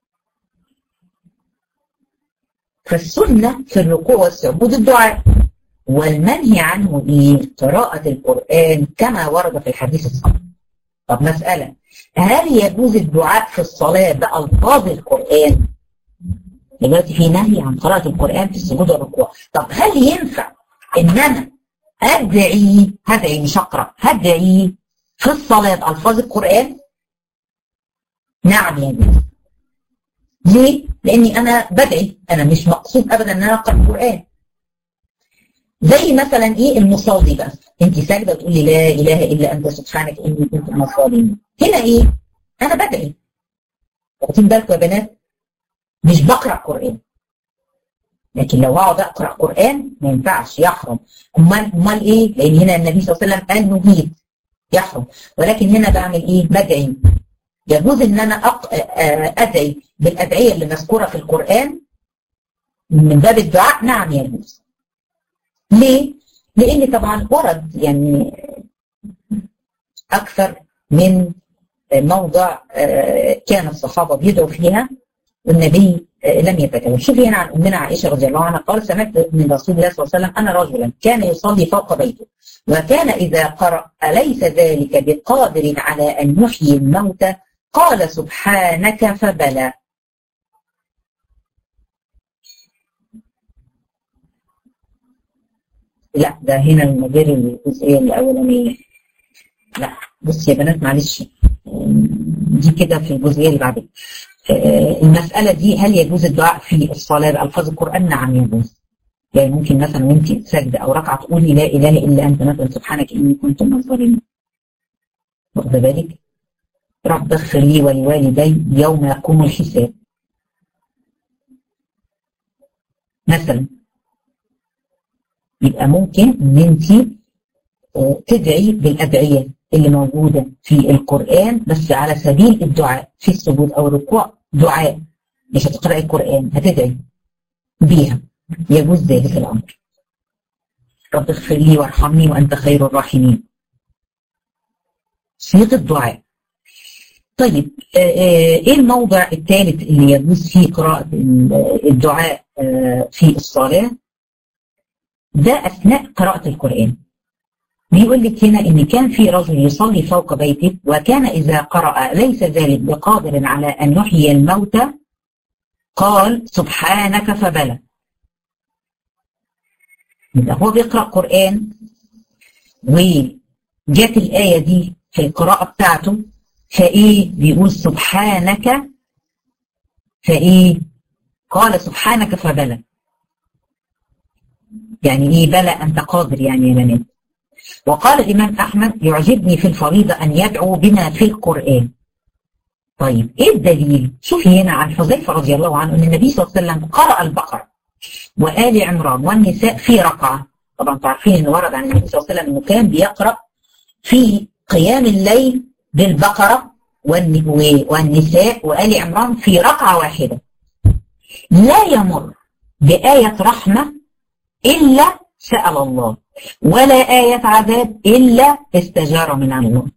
فالسنة في الركوع والسجود الدعاء والمنهي عنه ايه؟ قراءة القرآن كما ورد في الحديث الصحيح. طب مسألة هل يجوز الدعاء في الصلاة بألفاظ القرآن؟ دلوقتي في نهي عن قراءة القرآن في السجود والركوع. طب هل ينفع إن أنا أدعي هدعي مش أقرأ هدعي في الصلاة بألفاظ القرآن؟ نعم يا جوز. ليه؟ لأني أنا بدعي أنا مش مقصود أبدا إن أنا أقرأ القرآن. زي مثلا ايه المصلي بقى انت ساجده وتقولي لا اله الا انت سبحانك اني كنت من الظالمين هنا ايه انا بدعي واخدين بالكم يا بنات مش بقرا قران لكن لو اقعد اقرا قران ما ينفعش يحرم امال امال ايه لان هنا النبي صلى الله عليه وسلم قال نهيت يحرم ولكن هنا بعمل ايه بدعي يجوز ان انا أق... ادعي بالادعيه اللي مذكوره في القران من باب الدعاء نعم يجوز ليه؟ لأن طبعا ورد يعني أكثر من موضع كان الصحابة بيدعوا فيها والنبي لم يتكلم شوفي هنا عن أمنا عائشة رضي الله عنها قال سمعت من رسول الله صلى الله عليه وسلم أن رجلا كان يصلي فوق بيته وكان إذا قرأ أليس ذلك بقادر على أن يحيي الموتى قال سبحانك فبلى لا ده هنا المدير الجزئية الأولانية لا بص يا بنات معلش دي كده في الجزئية اللي بعدين المسألة دي هل يجوز الدعاء في الصلاة بألفاظ القرآن؟ نعم يجوز يعني ممكن مثلا وانت ساجدة أو ركعة تقولي لا إله إلا أنت مثلا سبحانك إني كنت من الظالمين واخدة بالك؟ رب اغفر لي ولوالدي يوم يقوم الحساب مثلا يبقى ممكن ان انت تدعي بالادعيه اللي موجوده في القران بس على سبيل الدعاء في السجود او الركوع دعاء مش هتقراي القران هتدعي بيها يجوز ذلك الامر رب اغفر لي وارحمني وانت خير الراحمين صيغه الدعاء طيب ايه الموضع الثالث اللي يجوز فيه قراءه الدعاء في الصلاه ده أثناء قراءة القرآن بيقول لك هنا إن كان في رجل يصلي فوق بيته وكان إذا قرأ ليس ذلك بقادر على أن يحيي الموتى قال سبحانك فبلى يبقى هو بيقرأ قرآن وجات الآية دي في القراءة بتاعته فإيه بيقول سبحانك فإيه قال سبحانك فبلى يعني ايه بلى انت قادر يعني يا بنات وقال الامام احمد يعجبني في الفريضه ان يدعو بما في القران طيب ايه الدليل شوفي هنا عن حذيفه رضي الله عنه ان النبي صلى الله عليه وسلم قرأ البقره وآل عمران والنساء في ركعه طبعا انتوا عارفين ان ورد عن النبي صلى الله عليه وسلم انه كان بيقرأ في قيام الليل بالبقره والنساء وآل عمران في ركعه واحده لا يمر بآية رحمة إلا سأل الله ولا آية عذاب إلا استجار من الله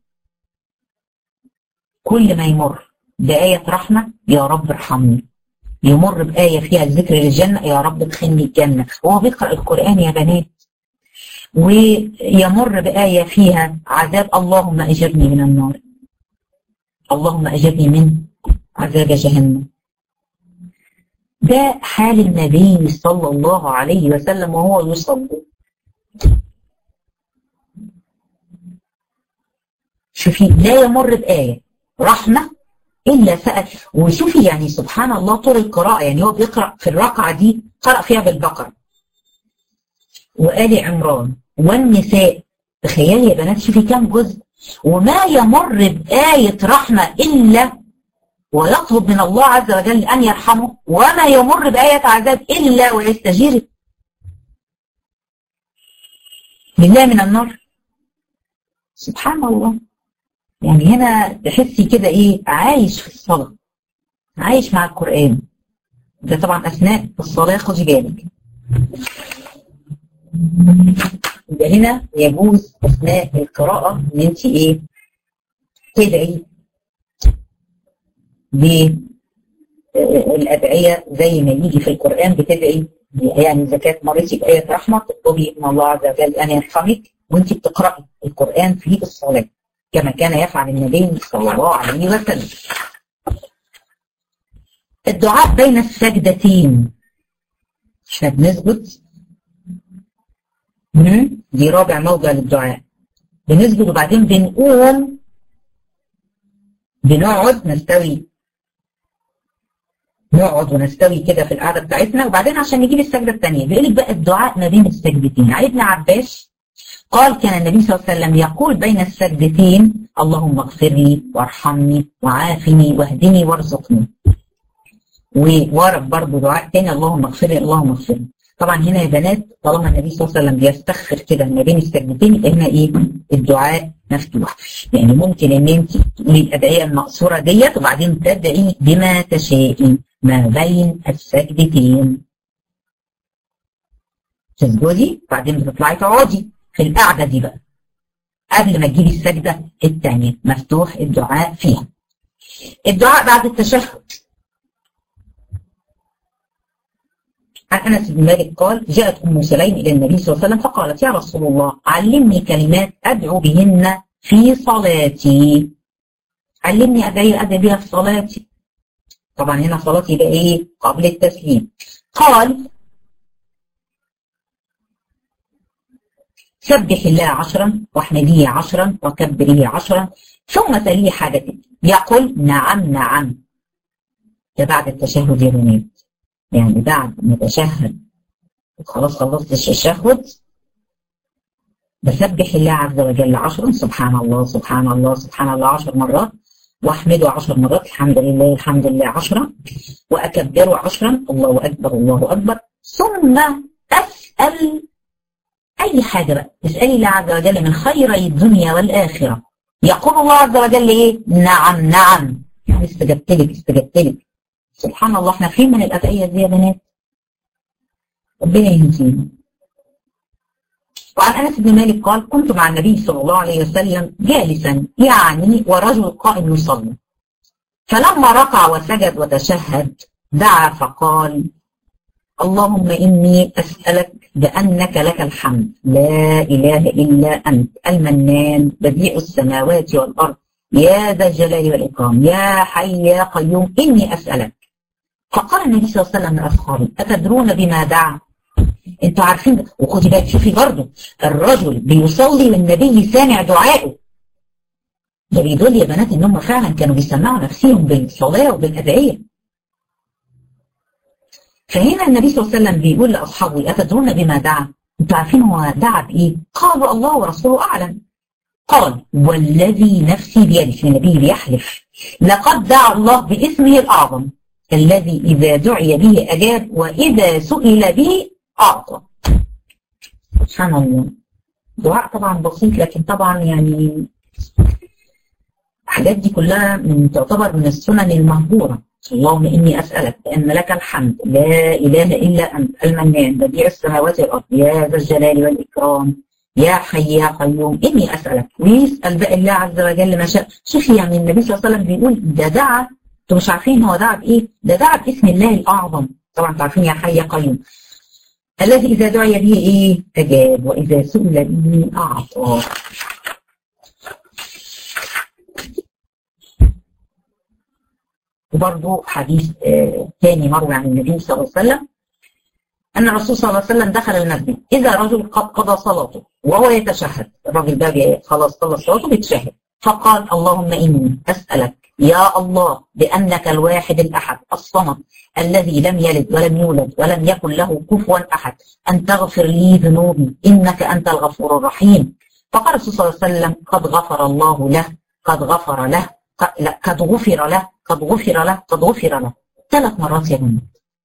كل ما يمر بآية رحمة يا رب ارحمني يمر بآية فيها ذكر للجنة يا رب ادخلني الجنة وهو بيقرأ القرآن يا بنات ويمر بآية فيها عذاب اللهم أجرني من النار اللهم أجرني من عذاب جهنم ده حال النبي صلى الله عليه وسلم وهو يصلي شوفي لا يمر بآية رحمة إلا سأل وشوفي يعني سبحان الله طول القراءة يعني هو بيقرأ في الركعة دي قرأ فيها بالبقرة وآل عمران والنساء تخيلي يا بنات شوفي كام جزء وما يمر بآية رحمة إلا ويطلب من الله عز وجل أن يرحمه وما يمر بآية عذاب إلا ويستجير بالله من النار سبحان الله يعني هنا تحسي كده ايه عايش في الصلاة عايش مع القرآن ده طبعا أثناء الصلاة خدي بالك يبقى هنا يجوز أثناء القراءة إن أنت إيه تدعي بالأدعية زي ما يجي في القرآن بتدعي يعني إذا كانت مريتي بآية رحمة تطلبي من الله عز وجل أن يرحمك وأنت بتقرأي القرآن في الصلاة كما كان يفعل النبي صلى الله عليه وسلم الدعاء بين السجدتين احنا بنسجد دي رابع موضع للدعاء بنسجد وبعدين بنقوم بنقعد نستوي نقعد ونستوي كده في القعده بتاعتنا وبعدين عشان نجيب السجده الثانيه بيقول لك بقى الدعاء ما بين السجدتين عن ابن عباس قال كان النبي صلى الله عليه وسلم يقول بين السجدتين اللهم اغفر لي وارحمني وعافني واهدني وارزقني وورد برضه دعاء تاني اللهم اغفر لي اللهم اغفر لي طبعا هنا يا بنات طالما النبي صلى الله عليه وسلم بيستغفر كده ما بين السجدتين يبقى هنا ايه الدعاء مفتوح يعني ممكن ان انت تقولي الادعيه المقصوره ديت وبعدين تدعي بما تشائي ما بين السجدتين تسجدي وبعدين بتطلعي تقعدي في القعده دي بقى قبل ما تجيبي السجده الثانيه مفتوح الدعاء فيها الدعاء بعد التشهد عن انس بن مالك قال جاءت ام سليم الى النبي صلى الله عليه وسلم فقالت يا رسول الله علمني كلمات ادعو بهن في صلاتي علمني ادعي ادعي بها في صلاتي طبعا هنا صلاتي بقى ايه قبل التسليم قال سبح الله عشرا واحمديه عشرا وكبريه عشرا ثم تلي حاجتك يقول نعم نعم ده بعد التشهد يا بنات يعني بعد ما تشهد خلاص خلصت التشهد بسبح الله عز وجل عشرا سبحان الله سبحان الله سبحان الله عشر مرات واحمده عشر مرات الحمد لله الحمد لله عشرا واكبره عشرا الله اكبر الله اكبر ثم اسال اي حاجه بقى اسالي الله عز وجل من خيري الدنيا والاخره يقول الله عز وجل ايه نعم نعم يعني استجبت لك استجبت لك سبحان الله احنا فين من الأدعية دي يا بنات ربنا يهدينا وعن أنس بن مالك قال كنت مع النبي صلى الله عليه وسلم جالسا يعني ورجل قائم يصلي فلما ركع وسجد وتشهد دعا فقال اللهم إني أسألك بأنك لك الحمد لا إله إلا أنت المنان بديع السماوات والأرض يا ذا الجلال والإكرام يا حي يا قيوم إني أسألك فقال النبي صلى الله عليه وسلم لاصحابه اتدرون بما دعا انتوا عارفين وخدي بالك شوفي برضه الرجل بيصلي والنبي سامع دعائه ده بيدل يا بنات ان هم فعلا كانوا بيسمعوا نفسهم بالصلاه وبالادعيه فهنا النبي صلى الله عليه وسلم بيقول لاصحابه اتدرون بما دعا انتوا عارفين هو دعا بايه قالوا الله ورسوله اعلم قال والذي نفسي بيده النبي بيحلف لقد دعا الله باسمه الاعظم الذي إذا دعي به أجاب وإذا سئل به أعطى سبحان الله دعاء طبعا بسيط لكن طبعا يعني الحاجات دي كلها من تعتبر من السنن المهجورة اللهم إني أسألك بأن لك الحمد لا إله إلا أنت المنان بديع السماوات والأرض يا ذا الجلال والإكرام يا حي يا قيوم إني أسألك ويسأل بقى الله عز وجل ما شاء شوفي يعني النبي صلى الله عليه وسلم بيقول ده دعا انتوا مش عارفين هو دعا بايه؟ ده دعا باسم الله الاعظم طبعا انتوا عارفين يا حي يا قيوم الذي اذا دعي به ايه؟ اجاب واذا سئل به اعطى وبرضه حديث آه ثاني مروي عن النبي صلى الله عليه وسلم أن الرسول صلى الله عليه وسلم دخل المسجد إذا رجل قد قضى صلاته وهو يتشهد الراجل ده خلاص خلص صلاته بيتشهد فقال اللهم إني أسألك يا الله بأنك الواحد الأحد الصمد الذي لم يلد ولم يولد ولم يكن له كفوا أحد أن تغفر لي ذنوبي إنك أنت الغفور الرحيم فقال الرسول صلى الله عليه وسلم قد غفر الله له قد غفر له لا قد غفر له قد غفر له قد غفر له ثلاث مرات يا بنات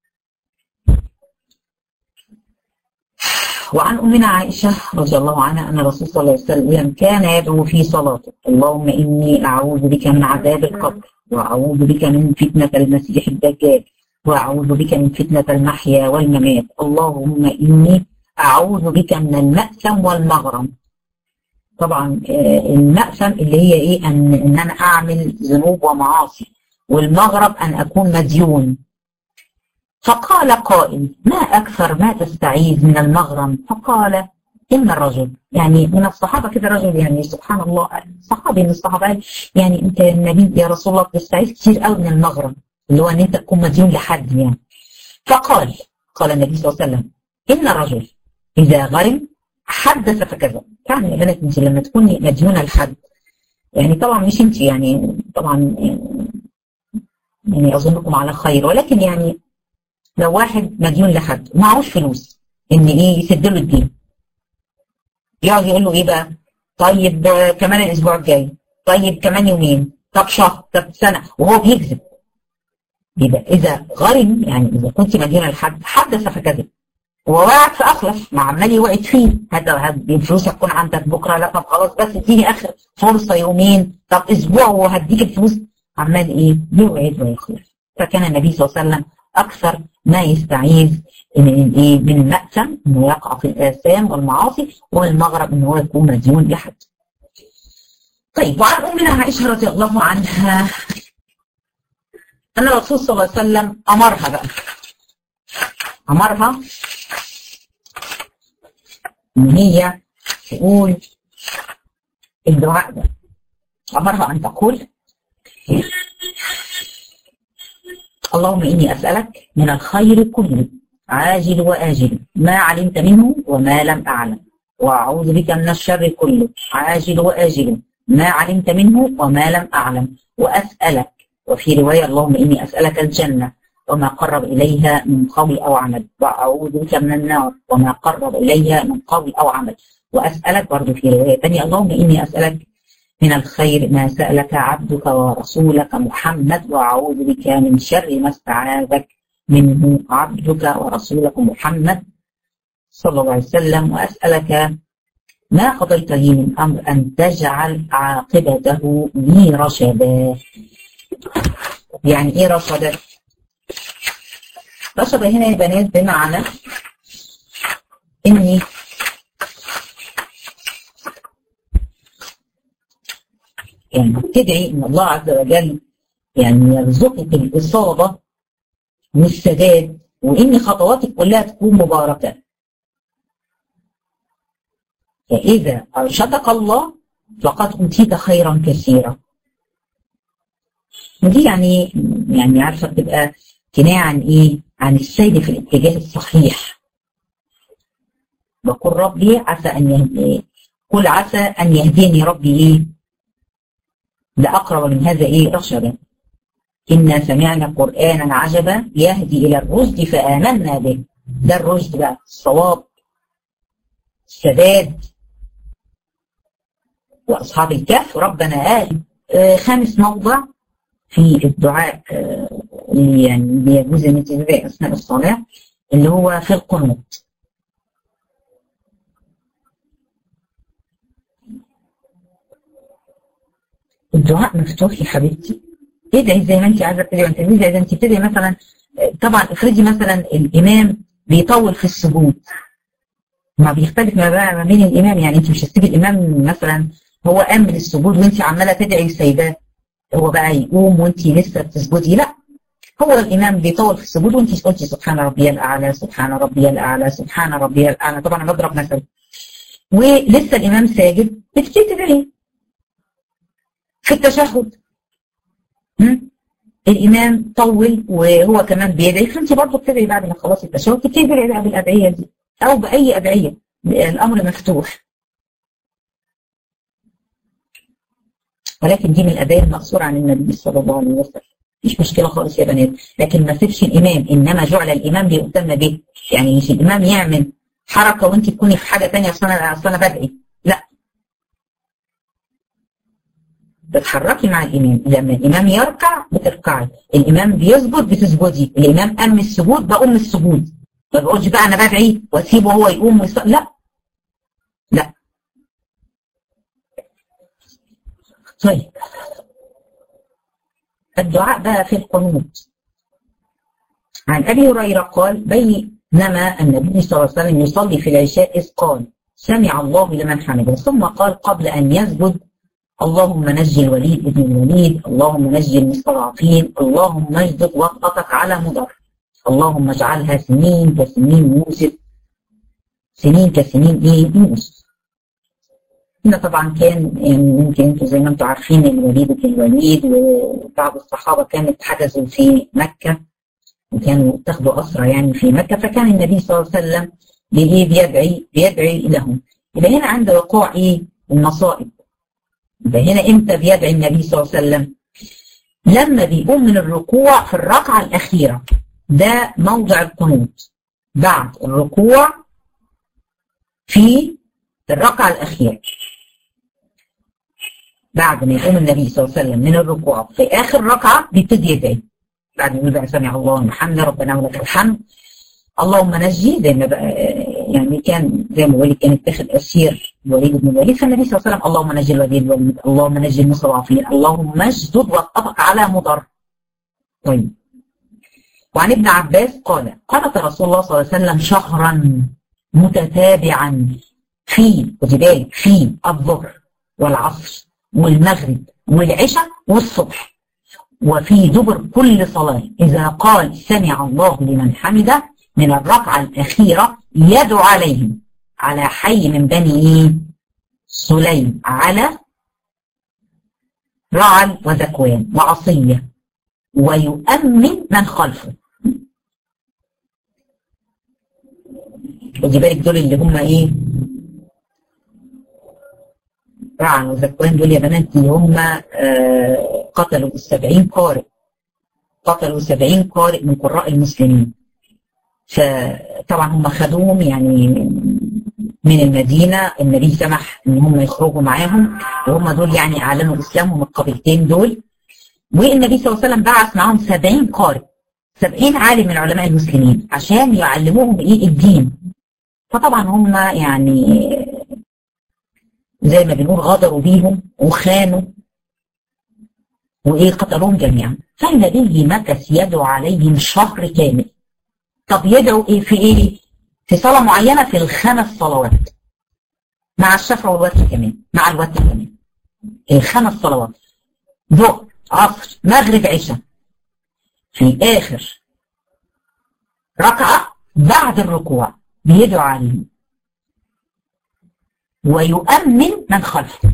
وعن أمنا عائشة رضي الله عنها أن الرسول صلى الله عليه وسلم كان يدعو في صلاته اللهم إني أعوذ بك من عذاب القبر وأعوذ بك من فتنة المسيح الدجال وأعوذ بك من فتنة المحيا والممات اللهم إني أعوذ بك من المأثم والمغرم طبعا المأثم اللي هي إيه أن, إن أنا أعمل ذنوب ومعاصي والمغرب أن أكون مديون فقال قائل ما أكثر ما تستعيذ من المغرم فقال إن الرجل يعني من الصحابة كده رجل يعني سبحان الله صحابي من الصحابة يعني أنت النبي يا رسول الله بتستعيذ كتير قوي من المغرم اللي هو أن أنت تكون مديون لحد يعني فقال قال النبي صلى الله عليه وسلم إن الرجل إذا غرم حدث فكذا يعني يا بنات أنت لما تكوني مديونة لحد يعني طبعا مش أنت يعني طبعا يعني أظنكم على خير ولكن يعني لو واحد مديون لحد معهوش فلوس ان ايه يسد له الدين يقعد يقول له ايه بقى طيب كمان الاسبوع الجاي طيب كمان يومين طب شهر طب سنه وهو بيكذب يبقى اذا غرم يعني اذا كنت مديونه لحد حدث فكذب ووقعت في اخلف ما عمال يوعد فيه هذا الفلوس هتكون عندك بكره لا طب خلاص بس اديني اخر فرصه يومين طب اسبوع وهديك الفلوس عمال ايه يوعد ويخلف فكان النبي صلى الله عليه وسلم اكثر ما يستعيذ من ايه من المأثم انه يقع في الاثام والمعاصي والمغرب ان هو يكون مديون لحد. طيب وعن امنا عائشه رضي الله عنها ان الرسول صلى الله عليه وسلم امرها بقى امرها ان هي تقول الدعاء ده امرها ان تقول اللهم إني أسألك من الخير كله عاجل وآجل ما علمت منه وما لم أعلم وأعوذ بك من الشر كله عاجل وآجل ما علمت منه وما لم أعلم وأسألك وفي رواية اللهم إني أسألك الجنة وما قرب إليها من قول أو عمل وأعوذ بك من النار وما قرب إليها من قول أو عمل وأسألك برضو في رواية ثانية اللهم إني أسألك من الخير ما سألك عبدك ورسولك محمد وأعوذ بك من شر ما استعاذك منه عبدك ورسولك محمد صلى الله عليه وسلم وأسألك ما قضيت لي من أمر أن تجعل عاقبته لي رشدا يعني إيه رشدا؟ رشدا هنا يا بنات بمعنى إني يعني تدعي ان الله عز وجل يعني يرزقك الاصابه والسداد وان خطواتك كلها تكون مباركه. فاذا ارشدك الله فقد اوتيت خيرا كثيرا. ودي يعني يعني عارفه بتبقى كنايه عن ايه؟ عن السير في الاتجاه الصحيح. بقول ربي عسى ان يهدي قل عسى ان يهديني ربي ايه؟ لأقرب من هذا إيه رشدا إنا سمعنا قرآنا عجبا يهدي إلى الرشد فآمنا به ده الرشد بقى الصواب السداد وأصحاب الكهف ربنا قال آه خامس موضع في الدعاء آه يعني بيجوز ان تدعي اثناء الصلاه اللي هو في القنوت الدعاء مفتوح يا حبيبتي ادعي زي ما انت عايزه تدعي وانت زي ما انت بتدعي مثلا طبعا افرضي مثلا الامام بيطول في السجود ما بيختلف ما, ما بين الامام يعني انت مش هتسيبي الامام مثلا هو قام من السجود وانت عماله تدعي سايباه هو بقى يقوم وانت لسه بتسجدي لا هو الامام بيطول في السجود وانت قلتي سبحان ربي الاعلى سبحان ربي الاعلى سبحان ربي الاعلى طبعا انا بضرب مثل ولسه الامام ساجد بتبتدي تدعي في التشهد الامام طول وهو كمان بيدعي فانت برضه بتدعي بعد ما خلاص التشهد تبتدي تدعي بقى بالادعيه دي او باي ادعيه الامر مفتوح ولكن دي من الادعيه المقصوره عن النبي صلى الله عليه وسلم مفيش مشكله خالص يا بنات لكن ما تسيبش الامام انما جعل الامام ليؤتم به يعني مش الامام يعمل حركه وانت تكوني في حاجه ثانيه اصل انا اصل انا بدعي لا تتحركي مع الامام لما الامام يركع بتركعي الامام بيسجد بتسجدي الامام قام السجود بقوم السجود ما بقولش بقى انا بدعي واسيبه هو يقوم ويص... لا لا طيب الدعاء بقى في القنوت عن ابي هريره قال بينما النبي صلى الله عليه وسلم يصلي في العشاء اذ قال سمع الله لمن حمده ثم قال قبل ان يسجد اللهم نجي الوليد بن الوليد اللهم نجي المستضعفين اللهم اجدد وقتك على مضر اللهم اجعلها سنين كسنين يوسف سنين كسنين ايه يوسف هنا طبعا كان يمكن انتم زي ما انتم عارفين الوليد بن الوليد وبعض الصحابه كانت حجزوا في مكه وكانوا اتخذوا اسرى يعني في مكه فكان النبي صلى الله عليه وسلم بايه بيدعي بيدعي لهم يبقى هنا عند وقوع ايه المصائب يبقى هنا امتى بيدعي النبي صلى الله عليه وسلم لما بيقوم من الركوع في الركعه الاخيره ده موضع القنوت بعد الركوع في الركعه الاخيره بعد ما يقوم النبي صلى الله عليه وسلم من الركوع في اخر ركعه بيبتدي يدعي بعد ما يقول بقى سمع الله الحمد ربنا ولك الحمد اللهم نجي زي ما بقى يعني كان زي ما بقول كان اتخذ اسير الوليد بن الوليد فالنبي صلى الله عليه وسلم اللهم نجي الوليد الوليد اللهم نجي المستضعفين اللهم اجدد واتفق على مضر طيب وعن ابن عباس قال قنط رسول الله صلى الله عليه وسلم شهرا متتابعا في خدي بالك في الظهر والعصر والمغرب والعشاء والصبح وفي دبر كل صلاة إذا قال سمع الله لمن حمده من الركعة الأخيرة يدعو عليهم على حي من بني سليم على رعل وذكوان وعصية ويؤمن من خلفه خدي بالك دول اللي هم ايه رعل وذكوان دول يا بنات اللي هم آه قتلوا السبعين قارئ قتلوا سبعين قارئ من قراء المسلمين فطبعا هم خدوهم يعني من المدينة النبي سمح ان هم يخرجوا معاهم وهم دول يعني اعلنوا اسلامهم القبيلتين دول والنبي صلى الله عليه وسلم بعث معاهم 70 قارئ 70 عالم من علماء المسلمين عشان يعلموهم ايه الدين فطبعا هم يعني زي ما بنقول غدروا بيهم وخانوا وايه قتلوهم جميعا فالنبي مكث يدعو عليهم شهر كامل طب يدعو ايه في ايه في صلاه معينه في الخمس صلوات مع الشفع والوتر كمان مع الوتر كمان الخمس صلوات ظهر عصر مغرب عشاء في اخر ركعه بعد الركوع بيدعو عليهم ويؤمن من خلفه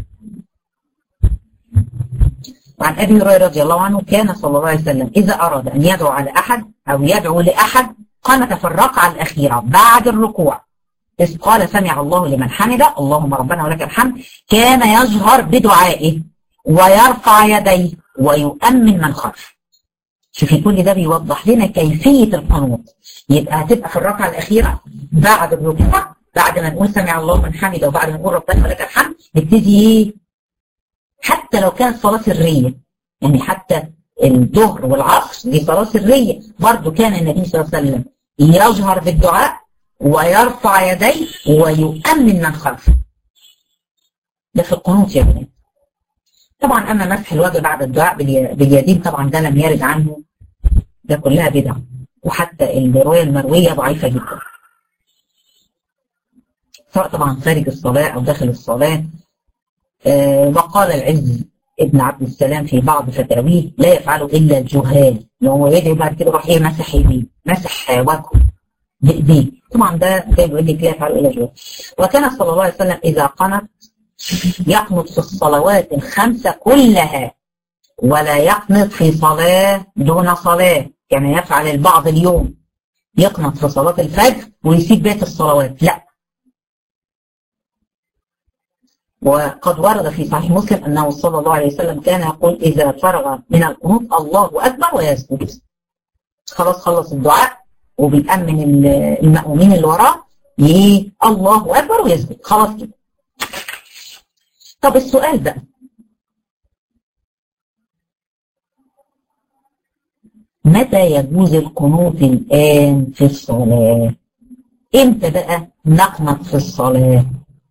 وعن ابي هريره رضي الله عنه كان صلى الله عليه وسلم اذا اراد ان يدعو على احد او يدعو لاحد قنت في الركعه الاخيره بعد الركوع اذ قال سمع الله لمن حمده اللهم ربنا ولك الحمد كان يجهر بدعائه ويرفع يديه ويؤمن من خلفه شوفي كل ده بيوضح لنا كيفيه القنوت يبقى هتبقى في الركعه الاخيره بعد الركوع بعد ما نقول سمع الله من حمده وبعد ما نقول ربنا ولك الحمد نبتدي ايه حتى لو كانت صلاة سرية يعني حتى الظهر والعصر دي صلاة سرية برضو كان النبي صلى الله عليه وسلم يجهر بالدعاء ويرفع يديه ويؤمن من خلفه ده في القنوت يا بنات طبعا اما مسح الوجه بعد الدعاء باليدين طبعا ده لم يرد عنه ده كلها بدع وحتى الروايه المرويه ضعيفه جدا سواء طبعا خارج الصلاه او داخل الصلاه آه وقال العز ابن عبد السلام في بعض فتاويه لا يفعله الا الجهال لو هو يدعي بعد كده راح ايه مسح يمين مسح وجهه بايديه طبعا ده زي بيقول لك لا يفعله الا الجهال وكان صلى الله عليه وسلم اذا قنط يقنط في الصلوات الخمسه كلها ولا يقنط في صلاه دون صلاه كما يفعل البعض اليوم يقنط في صلاه الفجر ويسيب بيت الصلوات لا وقد ورد في صحيح مسلم انه صلى الله عليه وسلم كان يقول اذا فرغ من القنوت الله اكبر ويسجد خلاص خلص الدعاء وبيأمن المأمومين اللي وراه ايه الله اكبر ويسجد خلاص كده طب السؤال بقى متى يجوز القنوت الآن في الصلاة امتى بقى نقنط في الصلاة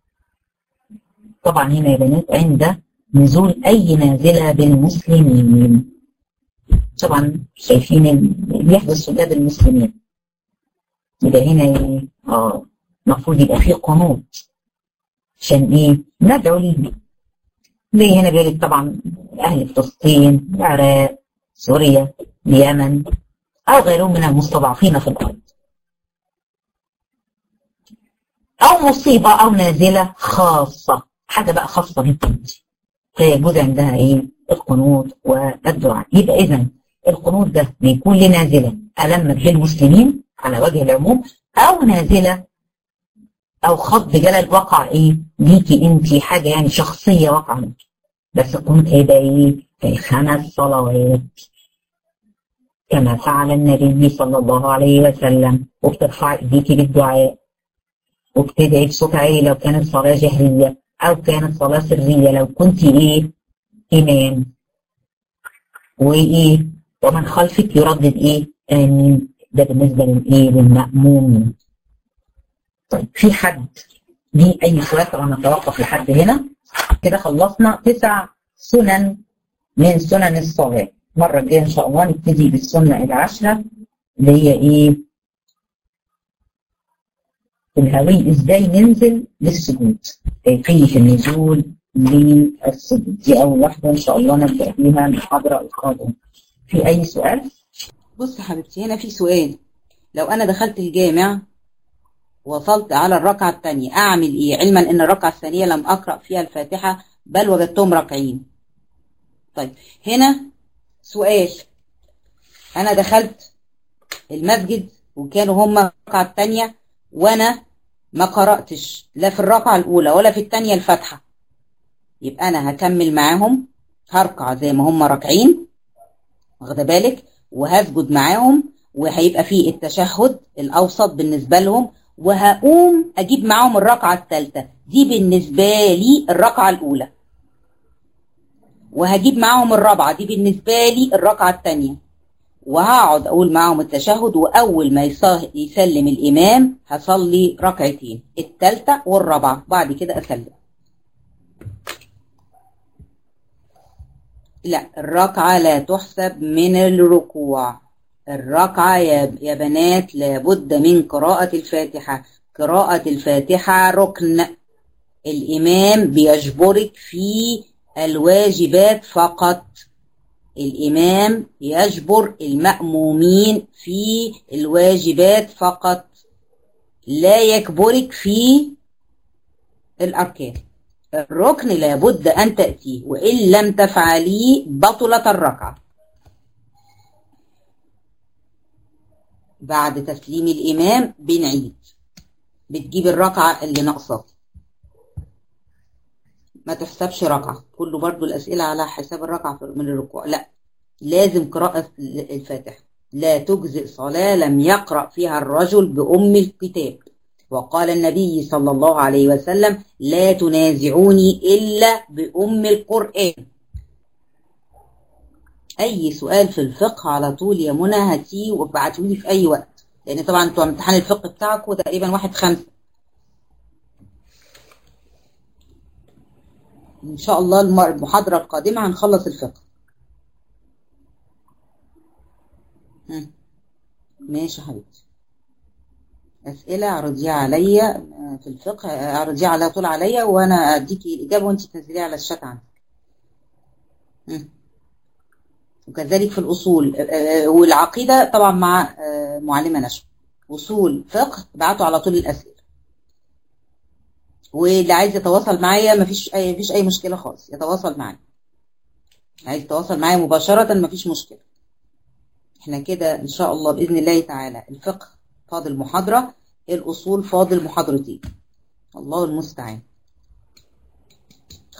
طبعا هنا يا بنات عند نزول أي نازلة بالمسلمين طبعا شايفين اللي بيحدث سجاد المسلمين يبقى هنا ايه اه المفروض يبقى فيه قنوت عشان ايه ندعو ليه ليه هنا بيقول لك طبعا اهل فلسطين العراق سوريا اليمن او غيرهم من المستضعفين في الارض او مصيبه او نازله خاصه حاجه بقى خاصه بيك انت فيجوز عندها ايه القنوت والدعاء يبقى اذا القنوت ده بيكون لنازله المت بالمسلمين على وجه العموم او نازله او خط جلل وقع ايه ليكي انت حاجه يعني شخصيه وقع لك بس القنوت هيبقى ايه في خمس صلوات كما فعل النبي صلى الله عليه وسلم وبترفع ايديكي بالدعاء وبتدعي بصوت عالي لو كانت صلاه جهريه او كانت صلاه سريه لو كنت ايه امام وايه ومن خلفك يردد ايه امين ده بالنسبه للايه للمامومين طيب في حد ليه اي سؤال طبعا نتوقف لحد هنا كده خلصنا تسع سنن من سنن الصلاه المره الجايه ان شاء الله نبتدي بالسنه العاشره اللي هي ايه الهوي ازاي ننزل للسجود كيفيه النزول للسجود دي اول واحده ان شاء الله نبدا بيها المحاضره القادمه في اي سؤال بص يا حبيبتي هنا في سؤال لو انا دخلت الجامع وصلت على الركعة الثانية أعمل إيه علما أن الركعة الثانية لم أقرأ فيها الفاتحة بل وجدتهم راكعين طيب هنا سؤال أنا دخلت المسجد وكانوا هم الركعة الثانية وأنا ما قرأتش لا في الركعة الأولى ولا في الثانية الفاتحة يبقى أنا هكمل معاهم هركع زي ما هم راكعين واخده بالك وهسجد معاهم وهيبقى فيه التشهد الأوسط بالنسبة لهم وهقوم اجيب معاهم الركعه الثالثه دي بالنسبه لي الركعه الاولى وهجيب معاهم الرابعه دي بالنسبه لي الركعه الثانيه وهقعد اقول معاهم التشهد واول ما يسلم الامام هصلي ركعتين الثالثه والرابعه بعد كده اسلم لا الركعه لا تحسب من الركوع الركعة يا بنات لابد من قراءة الفاتحة قراءة الفاتحة ركن الإمام بيجبرك في الواجبات فقط الإمام يجبر المأمومين في الواجبات فقط لا يجبرك في الأركان الركن لابد أن تأتيه وإن لم تفعليه بطلت الركعة بعد تسليم الإمام بنعيد بتجيب الركعة اللي ناقصاك ما تحسبش ركعة كله برضو الأسئلة على حساب الركعة من الركوع لا لازم قراءة الفاتحة لا تجزئ صلاة لم يقرأ فيها الرجل بأم الكتاب وقال النبي صلى الله عليه وسلم لا تنازعوني إلا بأم القرآن اي سؤال في الفقه على طول يا منى هاتيه وابعتوا لي في اي وقت لان طبعا انتوا امتحان الفقه بتاعكم تقريبا واحد خمسة ان شاء الله المحاضرة القادمة هنخلص الفقه ماشي يا حبيبتي اسئلة اعرضيها عليا في الفقه اعرضيها على طول عليا وانا اديكي الاجابة وانت تنزليها على الشات عندك وكذلك في الأصول والعقيدة طبعا مع معلمة نشوى أصول فقه ابعتوا على طول الأسئلة واللي عايز يتواصل معايا مفيش أي مفيش أي مشكلة خالص يتواصل معايا عايز يتواصل معايا مباشرة مفيش مشكلة احنا كده إن شاء الله بإذن الله تعالى الفقه فاضل محاضرة الأصول فاضل محاضرتين الله المستعان